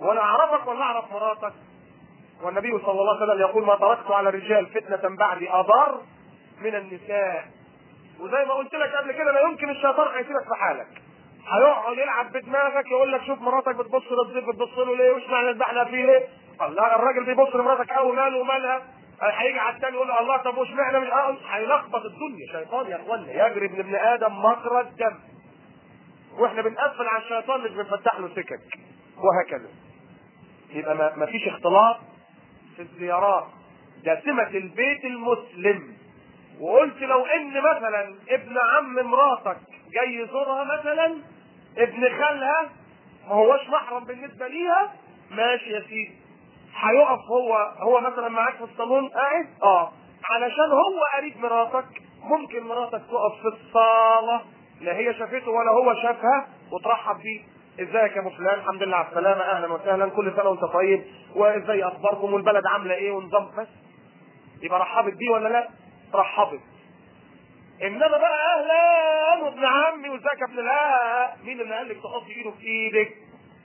ولا اعرفك ولا اعرف مراتك والنبي صلى الله عليه وسلم يقول ما تركت على الرجال فتنة بعد أضر من النساء وزي ما قلت لك قبل كده لا يمكن الشيطان هيسيبك في حالك هيقعد يلعب بدماغك يقول لك شوف مراتك بتبص للضيف بتبص له ليه وش معنى احنا فيه ليه؟ الله الراجل بيبص لمراتك قوي ماله ومالها هيجي على الثاني يقول له الله طب وش معنى مش اه هيلخبط الدنيا شيطان يا اخوانا يجري من ابن ادم مجرى الدم واحنا بنقفل على الشيطان مش بنفتح له سكك وهكذا يبقى ما ما فيش اختلاط في الزيارات ده سمة البيت المسلم وقلت لو ان مثلا ابن عم مراتك جاي يزورها مثلا ابن خالها ما هوش محرم بالنسبه ليها ماشي يا سيدي هيقف هو هو مثلا معاك في الصالون قاعد اه علشان هو قريب مراتك ممكن مراتك تقف في الصاله لا هي شافته ولا هو شافها وترحب بيه ازيك يا ابو فلان الحمد لله على السلامه اهلا وسهلا كل سنه وانت طيب وازاي اخباركم والبلد عامله ايه ونظام بس يبقى رحبت بيه ولا لا؟ رحبت انما بقى اهلا وابن عمي وازيك يا ابن لا مين اللي قال لك تحط ايده في ايدك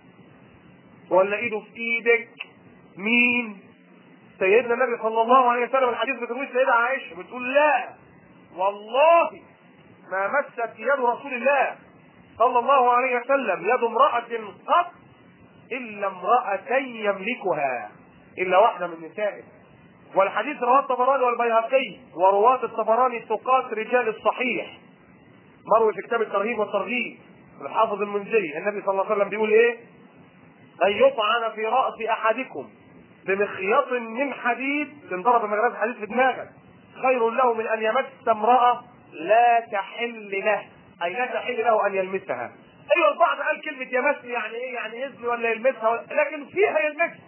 ولا ايده في ايدك مين سيدنا النبي صلى الله عليه وسلم الحديث بتروي السيده عائشه بتقول لا والله ما مست يد رسول الله صلى الله عليه وسلم يد امرأة قط إلا امرأتين يملكها إلا واحدة من نسائه والحديث رواه الطبراني والبيهقي ورواة الطبراني ثقات رجال الصحيح مروي في كتاب الترهيب والترغيب الحافظ المنذري النبي صلى الله عليه وسلم بيقول ايه؟ أن يطعن في رأس أحدكم بمخيط من حديد تنضرب بمغرب حديد في دماغك خير له من أن يمس امرأة لا تحل له أي لا تحل له أن يلمسها أيوة البعض قال كلمة يمس يعني إيه؟ يعني يزني ولا يلمسها ولا... لكن فيها يلمسها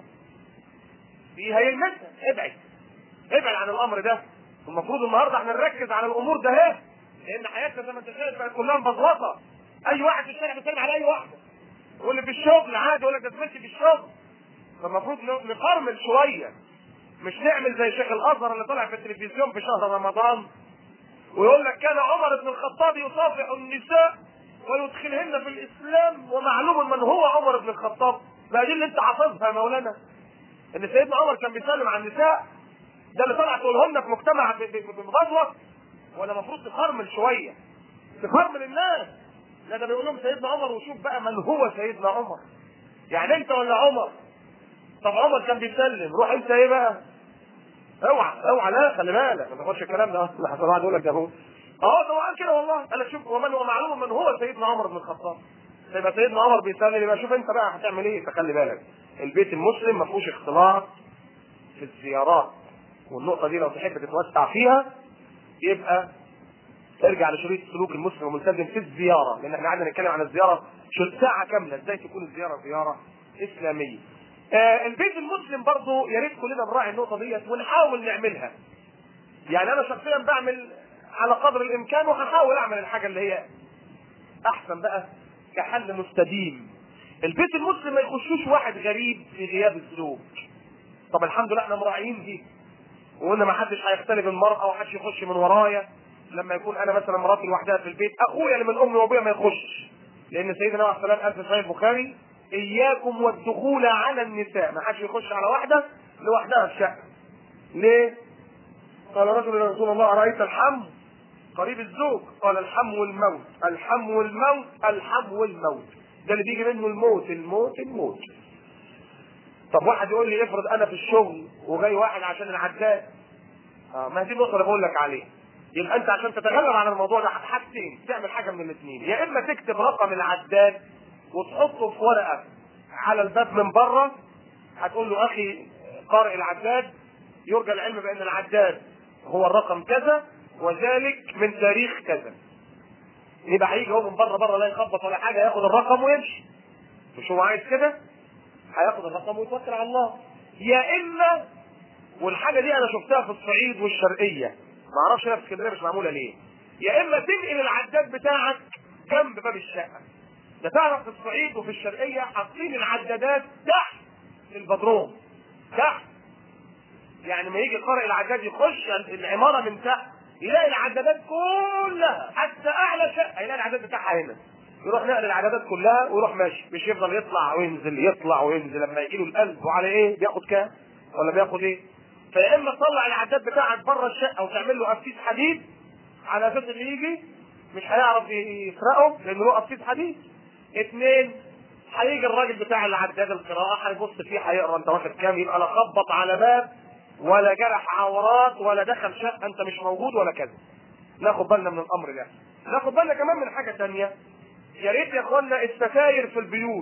فيها يلمسها ابعد ابعد عن الامر ده المفروض النهارده احنا نركز على الامور ده اهي لان حياتنا زي ما انت شايف بقت كلها مبسوطه اي واحد في الشارع بيسلم على اي واحده واللي في الشغل عادي يقول لك ده زميلتي في الشغل فالمفروض نفرمل شويه مش نعمل زي شيخ الازهر اللي طلع في التلفزيون في شهر رمضان ويقول لك كان عمر بن الخطاب يصافح النساء ويدخلهن في الاسلام ومعلوم من هو عمر بن الخطاب ما دي اللي انت حافظها يا مولانا ان سيدنا عمر كان بيسلم على النساء ده اللي طلع تقولهن في مجتمع بمبادرة ولا المفروض تفرمل شوية تفرمل الناس لا ده بيقول لهم سيدنا عمر وشوف بقى من هو سيدنا عمر يعني انت ولا عمر طب عمر كان بيسلم روح انت ايه بقى اوعى اوعى لا خلي بالك ما تاخدش الكلام ده لحسن واحد يقول لك ده هو اه ده هو قال كده والله قال لك شوف ومن هو معلوم من هو سيدنا عمر بن الخطاب يبقى سيدنا عمر بيسلم يبقى شوف انت بقى هتعمل ايه فخلي بالك البيت المسلم ما فيهوش اختلاط في الزيارات والنقطه دي لو تحب تتوسع فيها يبقى ارجع لشريط سلوك المسلم والملتزم في الزياره لان احنا قعدنا نتكلم عن الزياره شو ساعه كامله ازاي تكون الزياره زياره اسلاميه. آه البيت المسلم برضه يا ريت كلنا نراعي النقطه ديت ونحاول نعملها. يعني انا شخصيا بعمل على قدر الامكان وهحاول اعمل الحاجه اللي هي احسن بقى كحل مستديم. البيت المسلم ما يخشوش واحد غريب في غياب الزوج. طب الحمد لله احنا مراعيين دي وقلنا ما حدش هيختلف المرأة وحدش يخش من ورايا لما يكون انا مثلا مراتي لوحدها في البيت اخويا اللي من امي وابويا ما يخشش لان سيدنا عليه السلام قال في صحيح البخاري اياكم والدخول على النساء ما حدش يخش على واحده لوحدها في شقه ليه؟ قال رجل يا رسول الله ارايت الحم قريب الزوج قال الحم والموت الحم والموت الحم والموت ده اللي بيجي منه الموت الموت الموت طب واحد يقول لي افرض انا في الشغل وجاي واحد عشان العداد اه ما دي النقطه اللي بقول لك عليها يبقى انت عشان تتغلب على الموضوع ده حاجتين تعمل حاجه من الاثنين يا اما تكتب رقم العداد وتحطه في ورقه على الباب من بره هتقول له اخي قارئ العداد يرجى العلم بان العداد هو الرقم كذا وذلك من تاريخ كذا يبقى هيجي هو من بره بره لا يخبط ولا حاجه ياخد الرقم ويمشي مش هو عايز كده هياخد الرقم ويتوكل على الله يا اما والحاجه دي انا شفتها في الصعيد والشرقيه ما اعرفش هنا في اسكندريه مش معموله ليه يا اما تنقل العداد بتاعك جنب باب الشقه ده تعرف في الصعيد وفي الشرقيه حاطين العدادات تحت البدروم تحت يعني ما يجي قارئ العداد يخش العماره من تحت يلاقي العدادات كلها حتى اعلى شقه يلاقي العداد بتاعها هنا يروح نقل العدادات كلها ويروح ماشي مش يفضل يطلع وينزل يطلع وينزل لما يجي له القلب وعلى ايه بياخد كام ولا بياخد ايه فيا اما تطلع العداد بتاعك بره الشقه وتعمل له قفيس حديد على اساس اللي يجي مش هيعرف يسرقه لانه له قفيس حديد اثنين هيجي الراجل بتاع العداد القراءه هيبص فيه هيقرا انت واخد كام يبقى لا خبط على باب ولا جرح عورات ولا دخل شقه انت مش موجود ولا كذا ناخد بالنا من الامر ده ناخد بالنا كمان من حاجه ثانيه يا ريت يا اخوانا الستاير في البيوت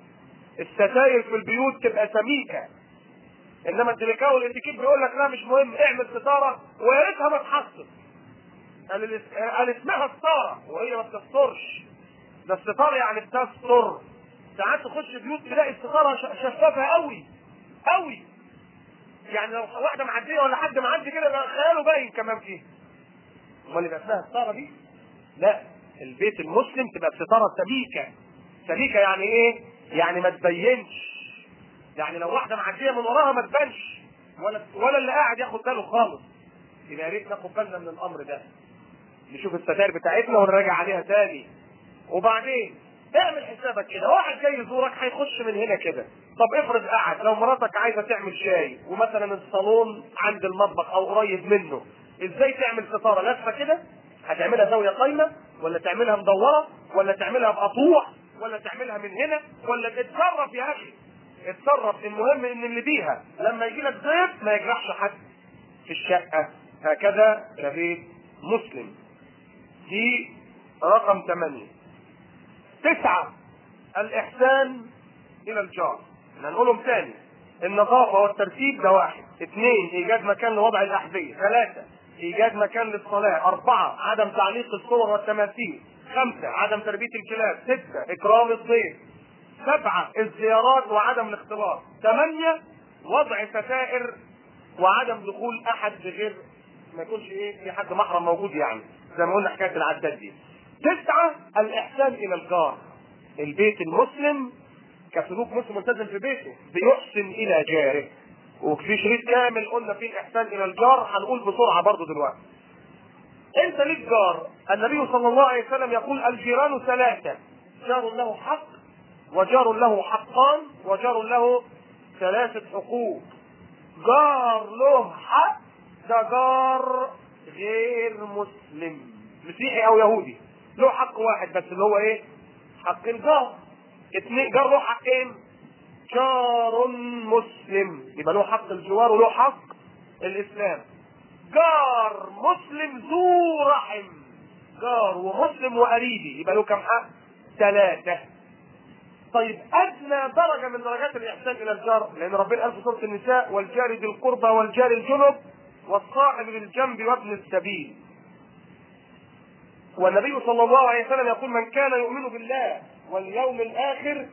الستاير في البيوت تبقى سميكه انما الديليكاو والاتيكيت بيقول لك لا مش مهم اعمل ستاره ويا ريتها ما تحصل قال الاس- قال اسمها ستاره وهي ما بتسترش ده الستاره يعني بتستر ساعات تخش بيوت تلاقي الستاره ش- شفافه قوي قوي يعني لو واحده معديه ولا حد معدي كده يبقى خياله باين كمان فيه امال يبقى اسمها ستاره دي لا البيت المسلم تبقى بستاره سميكه سميكه يعني ايه يعني ما تبينش يعني لو واحده معديه من وراها ما تبانش ولا ولا اللي قاعد ياخد باله خالص يبقى يا ريت ناخد بالنا من الامر ده نشوف الستائر بتاعتنا ونراجع عليها تاني وبعدين اعمل حسابك كده واحد جاي يزورك هيخش من هنا كده طب افرض قاعد لو مراتك عايزه تعمل شاي ومثلا الصالون عند المطبخ او قريب منه ازاي تعمل ستاره لفه كده هتعملها زاويه قايمه ولا تعملها مدوره ولا تعملها بقطوع ولا تعملها من هنا ولا اتصرف يا اخي اتصرف المهم ان اللي بيها لما يجي لك ضيف ما يجرحش حد في الشقه هكذا كبيت مسلم دي رقم ثمانية تسعة الإحسان إلى الجار هنقولهم تاني النظافة والترتيب ده واحد اثنين إيجاد مكان لوضع الأحذية ثلاثة إيجاد مكان للصلاة أربعة عدم تعليق الصور والتماثيل خمسة عدم تربية الكلاب ستة إكرام الضيف سبعة الزيارات وعدم الاختلاط ثمانية وضع ستائر وعدم دخول أحد بغير ما يكونش ايه في حد محرم موجود يعني زي ما قلنا حكايه العداد دي. تسعه الاحسان الى الجار. البيت المسلم كسلوك مسلم ملتزم في بيته بيحسن الى جاره. وفي شريط كامل قلنا فيه الاحسان الى الجار هنقول بسرعه برضو دلوقتي. انت ليك جار النبي صلى الله عليه وسلم يقول الجيران ثلاثه جار له حق وجار له حقان وجار له ثلاثه حقوق. جار له حق ده جار غير مسلم مسيحي او يهودي له حق واحد بس اللي هو ايه حق الجار اتنين جار له حقين جار مسلم يبقى له حق الجوار وله حق الاسلام جار مسلم ذو رحم جار ومسلم وقريبي يبقى له كم حق ثلاثة طيب ادنى درجة من درجات الاحسان الى الجار لان ربنا قال في سورة النساء والجار ذي القربى والجار الجنب والصاحب بالجنب وابن السبيل والنبي صلى الله عليه وسلم يقول من كان يؤمن بالله واليوم الاخر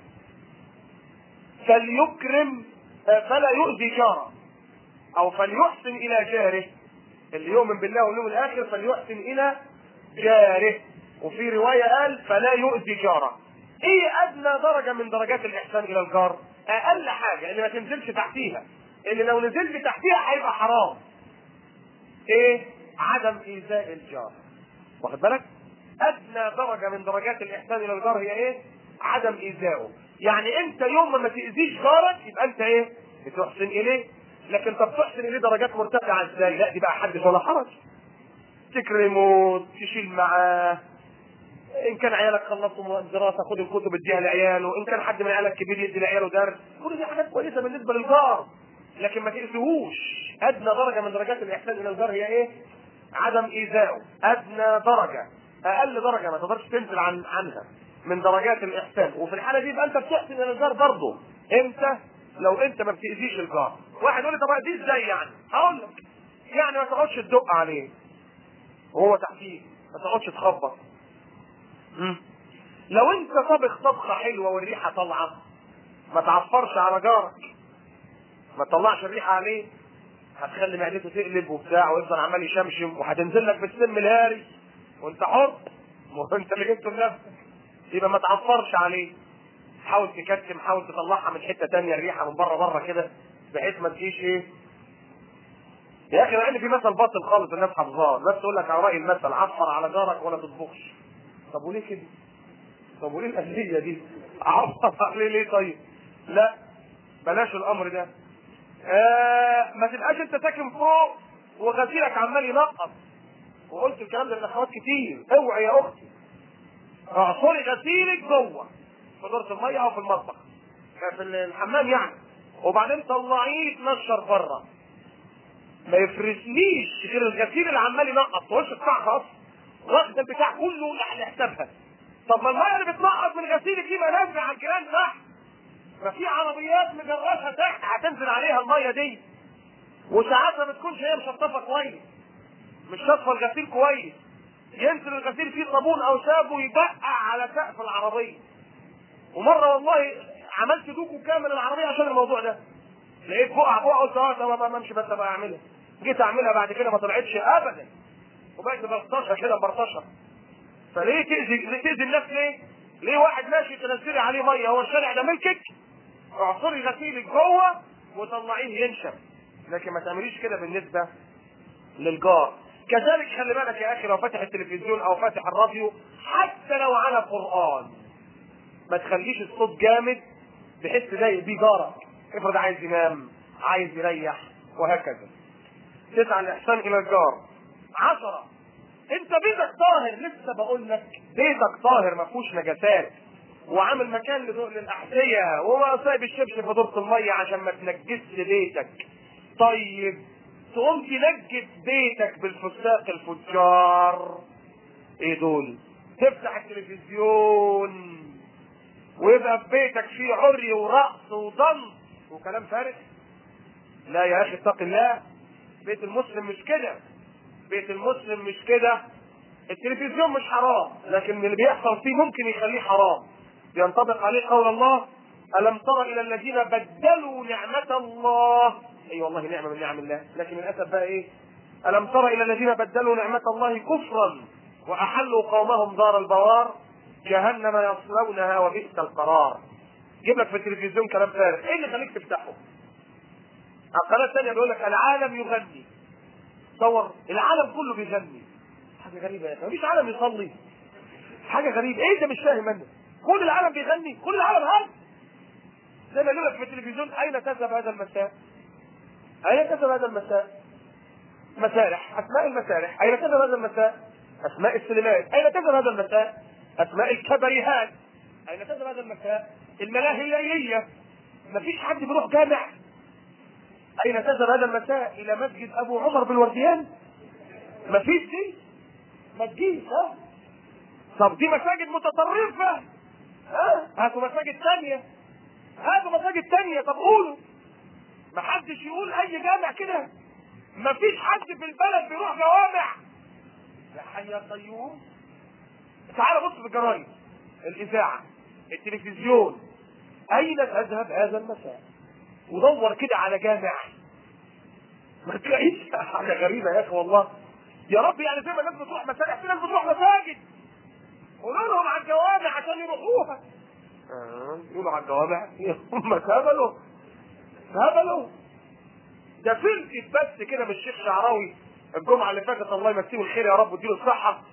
فليكرم آه، فلا يؤذي جاره او فليحسن الى جاره اللي يؤمن بالله واليوم الاخر فليحسن الى جاره وفي روايه قال فلا يؤذي جاره ايه ادنى درجه من درجات الاحسان الى الجار اقل حاجه اللي ما تنزلش تحتيها اللي لو نزلت تحتيها هيبقى حرام ايه عدم ايذاء الجار واخد بالك ادنى درجه من درجات الاحسان الى الجار هي ايه عدم ايذائه يعني انت يوم ما ما تاذيش جارك يبقى انت ايه بتحسن اليه لكن طب تحسن اليه درجات مرتفعه ازاي لا دي بقى حدث ولا حرج تكرمه تشيل معاه ان كان عيالك خلصوا الدراسه خد الكتب اديها لعياله ان كان حد من عيالك كبير يدي لعياله درس كل دي حاجات كويسه بالنسبه للجار لكن ما تاذيهوش ادنى درجه من درجات الاحسان الى الجار هي ايه عدم ايذائه ادنى درجه اقل درجه ما تقدرش تنزل عن عنها من درجات الاحسان وفي الحاله دي يبقى انت بتحسن الى الجار برضه امتى لو انت ما بتاذيش الجار واحد يقول لي طب دي ازاي يعني هقول لك يعني ما تقعدش تدق عليه وهو تحتيه ما تقعدش تخبط مم. لو انت طبخ طبخه حلوه والريحه طالعه ما تعفرش على جارك ما تطلعش الريحه عليه هتخلي معدته تقلب وبتاع ويفضل عمال يشمشم وهتنزل لك بالسم الهاري وانت حر ما هو انت اللي جبته لنفسك يبقى ما تعفرش عليه حاول تكتم حاول تطلعها من حته تانية الريحه من بره بره كده بحيث ما تجيش ايه يا اخي مع ان في مثل باطل خالص الناس حافظاه الناس تقول لك على راي المثل عفر على جارك ولا تطبخش طب وليه كده؟ طب وايه الاذيه دي؟ اعبط عليه ليه طيب؟ لا بلاش الامر ده آه ما تبقاش انت ساكن فوق وغسيلك عمال ينقط وقلت الكلام ده للاخوات كتير اوعي يا اختي اعصري غسيلك جوه في دورة المية او في المطبخ في الحمام يعني وبعدين طلعيه يتنشر بره ما يفرسنيش غير الغسيل اللي عمال ينقط تقولش بتاع خاص واخد البتاع كله على حسابها طب ما الميه اللي بتنقط من غسيلك دي ما نازله على الجيران تحت ما في عربيات مجرشه تحت هتنزل عليها الميه دي وساعات ما بتكونش هي مشطفه كويس مش شطفه الغسيل كويس ينزل الغسيل فيه صابون او سابه يبقع على سقف العربيه ومره والله عملت دوكو كامل العربيه عشان الموضوع ده لقيت بقع بقع قلت اه طب ما امشي بس بقى اعملها جيت اعملها بعد كده ما طلعتش ابدا وبقيت بلطشها كده برطشها فليه تاذي ليه تاذي الناس ليه؟ ليه واحد ماشي تنزلي عليه ميه هو الشارع ده ملكك اعصري غسيلك جوه وطلعيه ينشف لكن ما تعمليش كده بالنسبه للجار كذلك خلي بالك يا اخي لو فاتح التلفزيون او فاتح الراديو حتى لو على قران ما تخليش الصوت جامد بحيث تضايق بيه جارك افرض عايز ينام عايز يريح وهكذا تسعى الاحسان الى الجار عشرة انت بيتك طاهر لسه بقول لك بيتك طاهر ما فيهوش نجاسات وعامل مكان للاحذيه وما سايب الشبشب في دورة الميه عشان ما تنجسش بيتك طيب تقوم تنجد بيتك بالفساق الفجار ايه دول تفتح التلفزيون ويبقى في بيتك فيه عري ورقص وضنس وكلام فارغ لا يا اخي اتق الله بيت المسلم مش كده بيت المسلم مش كده التلفزيون مش حرام لكن اللي بيحصل فيه ممكن يخليه حرام ينطبق عليه قول الله ألم تر إلى الذين بدلوا نعمة الله أي أيوة والله نعمة من نعم الله لكن للأسف بقى إيه ألم تر إلى الذين بدلوا نعمة الله كفرا وأحلوا قومهم دار البوار جهنم يصلونها وبئس القرار جيب لك في التلفزيون كلام فارغ ايه اللي خليك تفتحه القناه الثانيه بيقول لك العالم يغني تصور العالم كله بيغني حاجه غريبه يا اخي مفيش عالم يصلي حاجه غريبه ايه ده مش فاهم انا كل العالم بيغني كل العالم هل زي ما يقول لك في التلفزيون اين تذهب هذا المساء اين تذهب هذا المساء مسارح اسماء المسارح اين تذهب هذا المساء اسماء السينمات اين تذهب هذا المساء اسماء الكبريهات اين تذهب هذا المساء الملاهي الليليه مفيش حد بيروح جامع اين تذهب هذا المساء الى مسجد ابو عمر بالورديان مفيش دي ما تجيش ها طب دي مساجد متطرفه ها هاتوا مساجد ثانيه هاتوا مساجد ثانيه طب قولوا ما حدش يقول اي جامع كده مفيش حد في البلد بيروح جوامع يا حي يا قيوم تعال بص في الجرايد الاذاعه التلفزيون اين تذهب هذا المساء ودور كده على جامع ما تلاقيش حاجه غريبه يا اخي والله يا رب يعني زي ما الناس بتروح مساجد في ناس بتروح مساجد قولوا لهم على الجوامع عشان يروحوها آه، يقولوا على الجوامع هم اتهبلوا اتهبلوا ده فلتت بس كده من الشيخ شعراوي الجمعه اللي فاتت الله يمسيه الخير يا رب واديله الصحه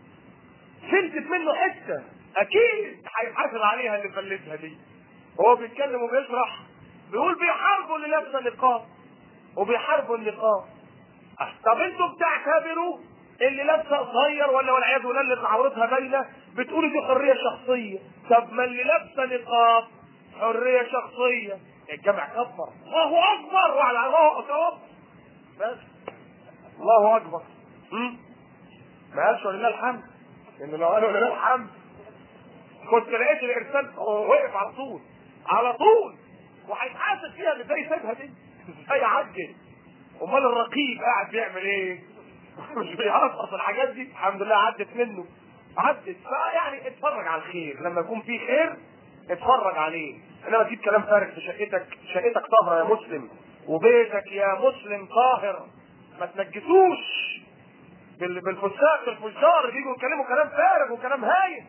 فلتت منه حته اكيد هيتحاسب عليها اللي فلتها دي هو بيتكلم وبيشرح بيقول بيحاربوا اللي لابسه نقاب وبيحاربوا النقاب طب انتوا بتعتبروا اللي لابسه قصير ولا والعياذ بالله اللي عورتها باينه بتقولوا دي حريه شخصيه طب ما اللي لابسه نقاب حريه شخصيه الجامع كبر الله اكبر وعلى الله اكبر بس الله اكبر م? ما قالش ولله الحمد ان لو قالوا ولله الحمد كنت لقيت الارسال وقف على طول على طول وهيتحاسب فيها اللي ازاي سابها دي ازاي عدل امال الرقيب قاعد بيعمل ايه مش بيعرف الحاجات دي الحمد لله عدت منه عدت فيعني اتفرج على الخير لما يكون في خير اتفرج عليه انما تجيب كلام فارغ في شقتك شقتك طاهره يا مسلم وبيتك يا مسلم طاهر ما تنجسوش بال- بالفساق الفجار اللي بيجوا يتكلموا كلام فارغ وكلام هايف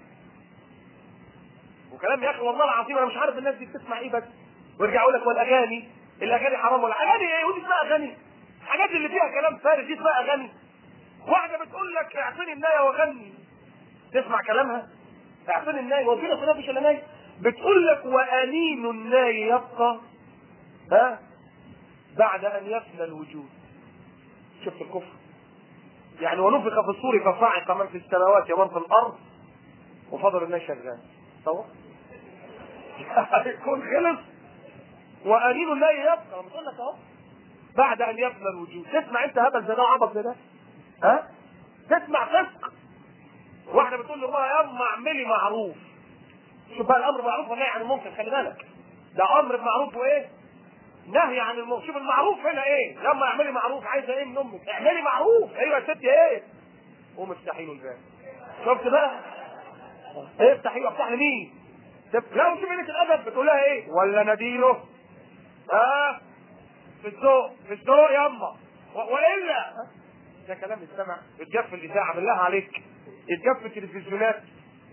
وكلام يا اخي والله العظيم انا مش عارف الناس دي بتسمع ايه بس ويرجع يقول لك والاغاني الاغاني حرام ولا اغاني ايه ودي اسمها اغاني الحاجات اللي فيها كلام فارغ دي اسمها اغاني واحده بتقول لك اعطيني النايه وغني تسمع كلامها اعطيني الناي ودينا في مفيش الا ناي بتقول لك وانين الناي يبقى ها بعد ان يفنى الوجود شفت الكفر يعني ونفخ في الصور فصعق من في السماوات ومن في الارض وفضل الناس شغال صور يكون خلص وانين الناي يبقى انا بقول لك اهو بعد ان يفنى الوجود تسمع انت هبل زي ده عبط زي ده ها تسمع فسق واحده بتقول لامها يا اعملي معروف شوف بقى الامر معروف والنهي عن المنكر خلي بالك ده امر بمعروف وايه نهي عن المنكر شوف المعروف هنا ايه لما اعملي معروف عايزه ايه من امك اعملي معروف ايوه يا ستي ايه قوم افتحي له الباب شفت بقى ايه افتحي له افتح لمين لو شوف لك الادب بتقول لها ايه ولا نديله ها آه. في الذوق في الذوق ياما والا ده كلام يتسمع يتجاب في الاذاعه بالله عليك يتجاب في التلفزيونات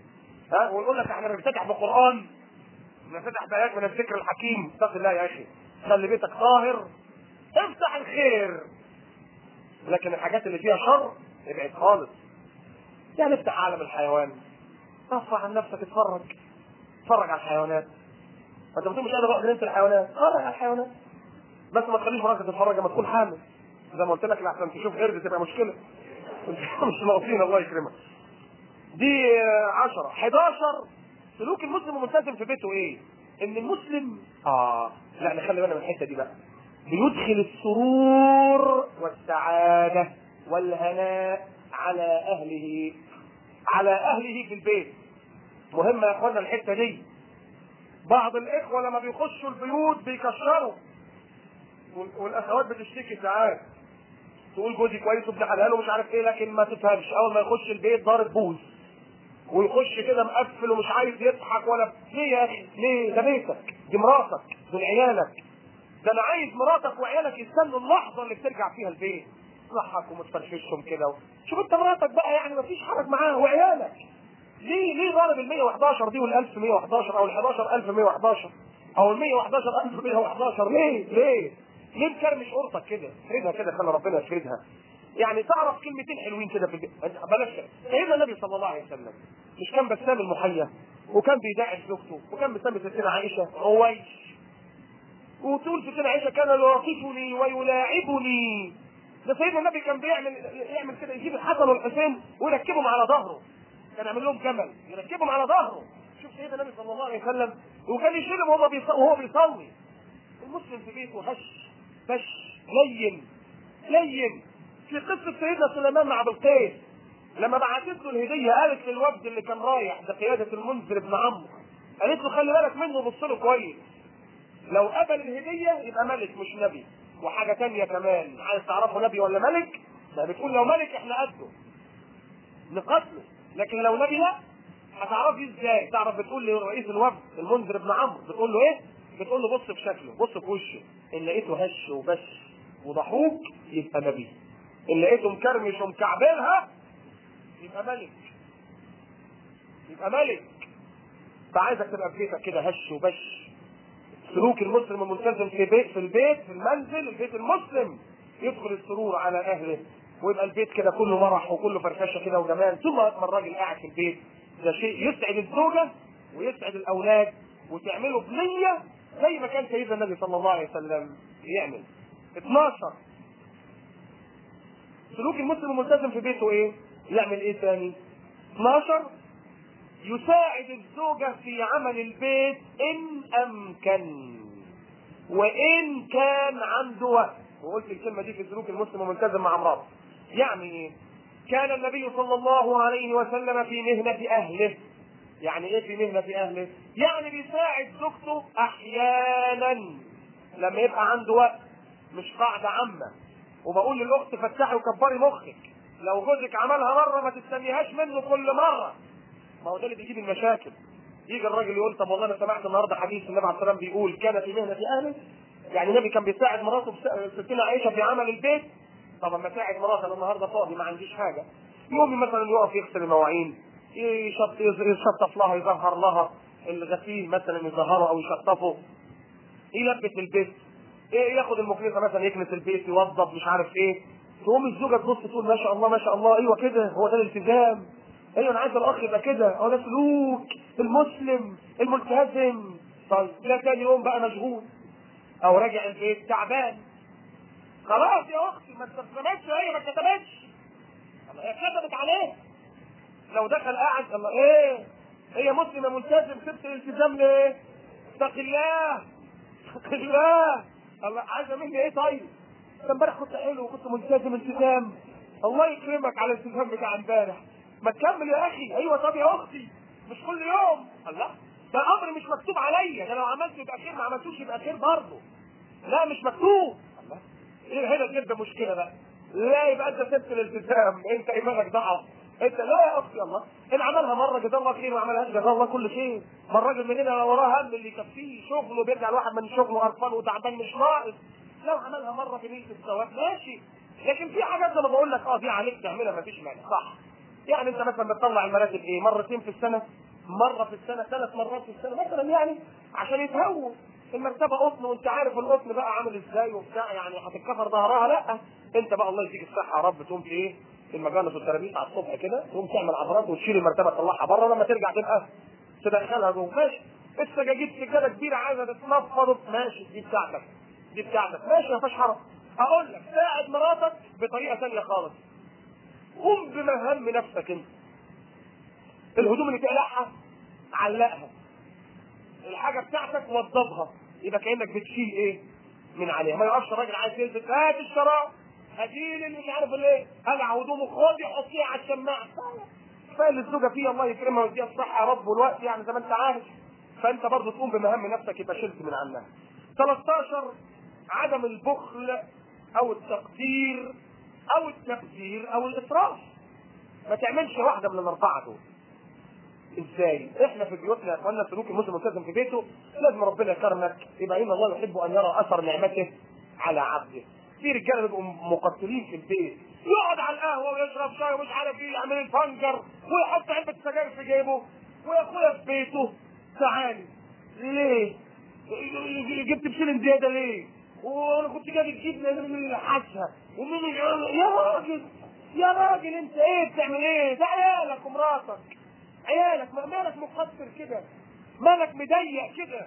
ها ونقول لك احنا بنفتتح بقران بنفتتح بايات من الذكر الحكيم اتق الله يا اخي خلي بيتك طاهر افتح الخير لكن الحاجات اللي فيها شر ابعد خالص يعني افتح عالم الحيوان ارفع عن نفسك اتفرج اتفرج على الحيوانات انت بتقول مش قادر اروح جنينه الحيوانات اتفرج على الحيوانات بس ما تخليش مراتك تتفرج لما تكون حامل زي ما قلت لك لحسن تشوف قرد تبقى مشكله مش ناقصين الله يكرمك دي 10 11 سلوك المسلم الملتزم في بيته ايه؟ ان المسلم اه لا نخلي بالنا من الحته دي بقى بيدخل السرور والسعاده والهناء على اهله على اهله في البيت مهمه يا اخوانا الحته دي بعض الاخوه لما بيخشوا البيوت بيكشروا والاخوات بتشتكي ساعات تقول جوزي كويس وابن حلال ومش عارف ايه لكن ما تفهمش اول ما يخش البيت ضارب بوز ويخش كده مقفل ومش عايز يضحك ولا ليه يا اخي ليه ده بيتك دي مراتك دول عيالك ده انا عايز مراتك وعيالك يستنوا اللحظه اللي بترجع فيها البيت تضحك وتفرفشهم كده شوف انت مراتك بقى يعني مفيش حرج معاها وعيالك ليه ليه ضارب ال 111 دي وال 1111 او ال 11111 او ال 111111 ليه ليه ليه مكرمش قرطك كده افردها كده خلي ربنا يفردها يعني تعرف كلمتين حلوين كده في البيت بلاش سيدنا النبي صلى الله عليه وسلم مش كان بسام المحيا وكان بيداعي زوجته وكان بيسمي ستنا عائشه رويش وتقول ستنا عائشه كان يلطفني ويلاعبني ده سيدنا النبي كان بيعمل يعمل كده يجيب الحسن والحسين ويركبهم على ظهره كان يعمل لهم جمل يركبهم على ظهره شوف سيدنا النبي صلى الله عليه وسلم وكان يشيلهم وهو وهو بيصلي المسلم في بيته هش بش لين لين في قصه سيدنا سليمان مع بلقيس لما بعتت له الهديه قالت للوفد اللي كان رايح بقياده المنذر بن عمرو قالت له خلي بالك منه بص له كويس لو قبل الهديه يبقى ملك مش نبي وحاجه تانية كمان عايز تعرفه نبي ولا ملك ما بتقول لو ملك احنا قده نقتله لكن لو نبي لا هتعرفي ازاي تعرف بتقول لرئيس الوفد المنذر بن عمرو بتقول له ايه بتقول له بص في شكله بص في وشه ان لقيته هش وبش وضحوك يبقى نبي ان لقيته مكرمش ومكعبلها يبقى ملك يبقى ملك فعايزك تبقى في بيتك كده هش وبش سلوك المسلم الملتزم في بيت في البيت في المنزل البيت المسلم يدخل السرور على اهله ويبقى البيت كده كله مرح وكله فرفشه كده وجمال ثم ما الراجل قاعد في البيت ده شيء يسعد الزوجه ويسعد الاولاد وتعمله بنيه زي ما كان سيدنا النبي صلى الله عليه وسلم يعمل 12 سلوك المسلم الملتزم في بيته ايه؟ يعمل ايه تاني؟ 12 يساعد الزوجة في عمل البيت إن أمكن وإن كان عنده وقت وقلت الكلمة دي في سلوك المسلم الملتزم مع امراته يعني ايه؟ كان النبي صلى الله عليه وسلم في مهنة أهله يعني ايه في مهنة أهله؟ يعني بيساعد زوجته أحيانا لما يبقى عنده وقت مش قاعدة عامة وبقول للأخت فتحي وكبري مخك لو جوزك عملها مرة ما تستنيهاش منه كل مرة ما هو ده اللي بيجيب المشاكل يجي الراجل يقول طب والله انا سمعت النهارده حديث النبي عليه السلام بيقول كان في مهنه اهله يعني النبي كان بيساعد مراته ستنا عائشه في عمل البيت طب اما ساعد مراته انا النهارده فاضي ما عنديش حاجه يقوم مثلا يقف يغسل المواعين يشط يشطف لها يظهر لها الغسيل مثلا يظهره او يشطفه يلبس البيت ايه ياخد المكنسه مثلا يكنس البيت يوظف مش عارف ايه تقوم الزوجه تبص تقول ما شاء الله ما شاء الله ايوه كده هو ده الالتزام ايوه انا عايز الاخ يبقى كده هو ده سلوك المسلم الملتزم طيب لا تاني يوم بقى مشغول او راجع البيت تعبان خلاص يا اختي ما استسلمتش هي ما كتبتش الله هي كتبت عليه لو دخل قاعد الله ايه هي مسلمه ملتزم سبت الالتزام ليه؟ اتق الله اتق الله الله عايزه مني ايه طيب؟ ده امبارح كنت حلو وكنت ملتزم التزام الله يكرمك على الالتزام بتاع امبارح ما تكمل يا اخي ايوه طب يا اختي مش كل يوم الله ده امر مش مكتوب عليا ده لو عملت يبقى خير ما عملتوش يبقى خير برضه لا مش مكتوب الله ايه هنا كده مشكله بقى لا يبقى انت سبت الالتزام انت ايمانك ضعف انت لا يا اختي الله ان عملها مره جزاه الله خير ما عملهاش جزاه الله كل خير ما الراجل مننا لو وراه هم اللي يكفيه شغله بيرجع الواحد من شغله قرفان وتعبان مش ناقص لو عملها مره في بيت الثواب ماشي لكن في حاجات زي ما بقول لك اه دي عليك تعملها ما فيش مانع صح يعني انت مثلا بتطلع المراتب ايه مرتين في السنه مره في السنه ثلاث مرات في السنه مثلا يعني عشان يتهووا المرتبه قطن وانت عارف القطن بقى عامل ازاي وبتاع يعني هتتكفر ظهرها لا انت بقى الله يديك الصحه يا رب تقوم في ايه في المجالس والترابيز على الصبح كده تقوم تعمل عبرات وتشيل المرتبه تطلعها بره لما ترجع تبقى تدخلها جوه ماشي السجاجيد سجاده كبيره عايزه تتنفض ماشي دي بتاعتك دي بتاعتك ماشي ما فيهاش حرج اقول لك ساعد مراتك بطريقه ثانيه خالص قم بمهام نفسك انت الهدوم اللي تقلعها علقها الحاجه بتاعتك وضبها يبقى كانك بتشيل ايه من عليها ما يقفش الراجل عايز يلبس هات الشراب هاتيلي اللي مش عارف الايه قلع هدومه خدي حطيه على الشماعه كفايه اللي الزوجه فيه الله يكرمها ويديها الصحه يا رب والوقت يعني زي ما انت عارف فانت برضه تقوم بمهام نفسك يبقى شلت من عنها 13 عدم البخل او التقدير او التبذير او الاسراف ما تعملش واحده من الاربعه دول ازاي؟ احنا في بيوتنا يا اخوانا سلوك المسلم الملتزم في بيته لازم ربنا يكرمك يبقى ان الله يحب ان يرى اثر نعمته على عبده. في رجاله بيبقوا مقصرين في البيت يقعد على القهوه ويشرب شاي ومش عارف ايه يعمل الفنجر ويحط علبه سجاير في جيبه ويا اخويا في بيته تعالي ليه؟ جبت بشيلن زياده ليه؟ وانا كنت جايب الجبنه من الحشها ومن يا راجل يا راجل انت ايه بتعمل ايه؟ ده عيالك ومراتك عيالك ما- مالك مقصر كده مالك مضيق كده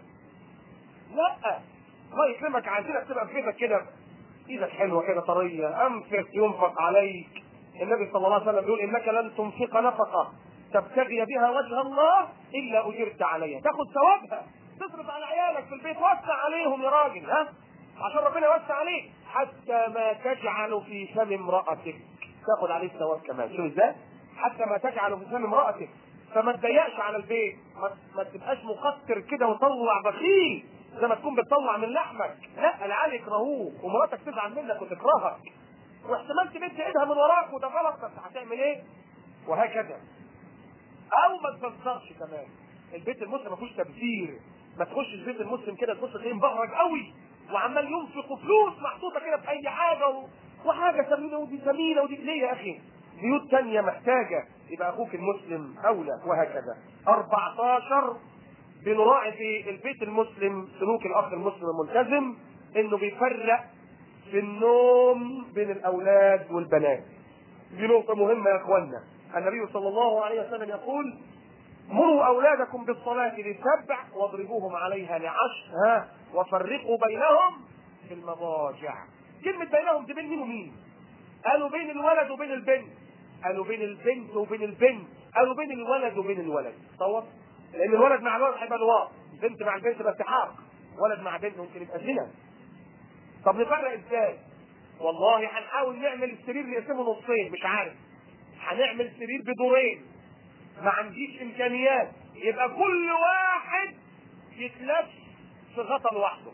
لا الله يكرمك عايزينك تبقى في بيتك كده ايدك حلوه كده طريه انفق ينفق عليك النبي صلى الله عليه وسلم بيقول انك لن تنفق نفقه تبتغي بها وجه الله الا اجرت عليها تاخد ثوابها تصرف على عيالك في البيت وسع عليهم يا راجل ها عشان ربنا يوسع عليك حتى ما تجعل في فم امرأتك تاخد عليه الثواب كمان شوف ازاي حتى ما تجعل في فم امرأتك فما تضيقش على البيت ما, ما تبقاش مقصر كده وطلع بخيل زي ما تكون بتطلع من لحمك لا العيال يكرهوك ومراتك تزعل منك وتكرهك واحتمال تمد ايدها من وراك وده غلط بس هتعمل ايه وهكذا او ما تبذرش كمان البيت المسلم ما فيهوش تبذير ما تخشش بيت المسلم كده تبص تلاقيه مبهرج قوي وعمال ينفق فلوس محطوطه كده في اي حاجه و... وحاجه ثمينه ودي ثمينه ودي ليه يا اخي؟ بيوت تانية محتاجة يبقى أخوك المسلم أولى وهكذا 14 بنراعي في البيت المسلم سلوك الأخ المسلم الملتزم إنه بيفرق في النوم بين الأولاد والبنات دي نقطة مهمة يا إخوانا النبي صلى الله عليه وسلم يقول مروا أولادكم بالصلاة لسبع واضربوهم عليها لعشر ها وفرقوا بينهم في المضاجع كلمة بينهم دي بين مين ومين؟ قالوا بين الولد وبين البنت قالوا بين البنت وبين البنت قالوا بين الولد وبين الولد تصور لان الولد مع الولد هيبقى لواط البنت مع البنت يبقى اتحاق ولد مع بنت ممكن يبقى زنا طب نفرق ازاي والله هنحاول نعمل السرير نقسمه نصين مش عارف هنعمل سرير بدورين ما عنديش امكانيات يبقى كل واحد يتلف في غطا لوحده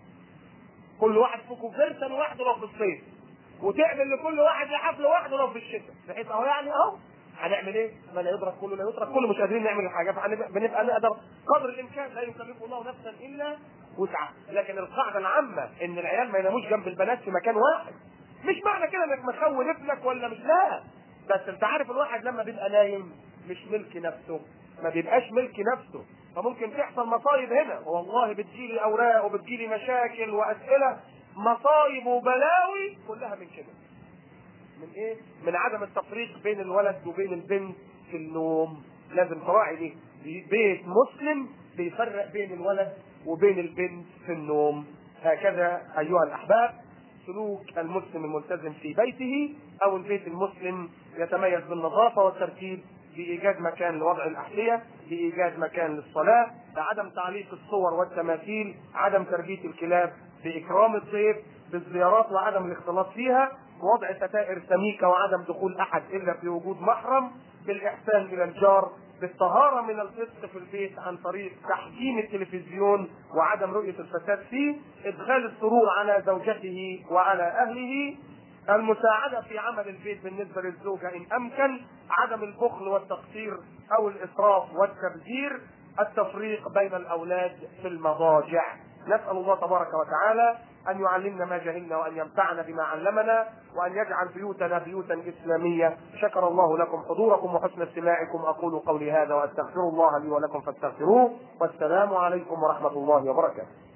كل واحد في كوفرته لوحده لو في الصيف وتعمل لكل واحد لحاف لوحده لو في الشتاء بحيث اهو يعني اهو هنعمل ايه؟ ما لا يدرك كله لا يترك كله مش قادرين نعمل الحاجه فهنبقى بنبقى نقدر قدر الامكان لا يكلف الله نفسا الا وسعها لكن القاعده العامه ان العيال ما يناموش جنب البنات في مكان واحد مش معنى كده انك مخول ابنك ولا مش لا بس انت عارف الواحد لما بيبقى نايم مش ملك نفسه ما بيبقاش ملك نفسه فممكن تحصل مصايب هنا والله بتجيلي اوراق وبتجيلي مشاكل واسئله مصايب وبلاوي كلها من كده من ايه؟ من عدم التفريق بين الولد وبين البنت في النوم لازم تراعي دي بيت مسلم بيفرق بين الولد وبين البنت في النوم هكذا ايها الاحباب سلوك المسلم الملتزم في بيته او البيت المسلم يتميز بالنظافه والترتيب بايجاد مكان لوضع الاحذيه بايجاد مكان للصلاه بعدم تعليق الصور والتماثيل عدم تربيه الكلاب باكرام الضيف بالزيارات وعدم الاختلاط فيها وضع ستائر سميكه وعدم دخول احد الا في وجود محرم بالاحسان الى الجار بالطهاره من الفسق في البيت عن طريق تحجيم التلفزيون وعدم رؤيه الفساد فيه ادخال السرور على زوجته وعلى اهله المساعدة في عمل البيت بالنسبة للزوجة إن أمكن عدم البخل والتقصير أو الإسراف والتبذير التفريق بين الأولاد في المضاجع نسأل الله تبارك وتعالى أن يعلمنا ما جهلنا وأن ينفعنا بما علمنا وأن يجعل بيوتنا بيوتا إسلامية شكر الله لكم حضوركم وحسن استماعكم أقول قولي هذا وأستغفر الله لي ولكم فاستغفروه والسلام عليكم ورحمة الله وبركاته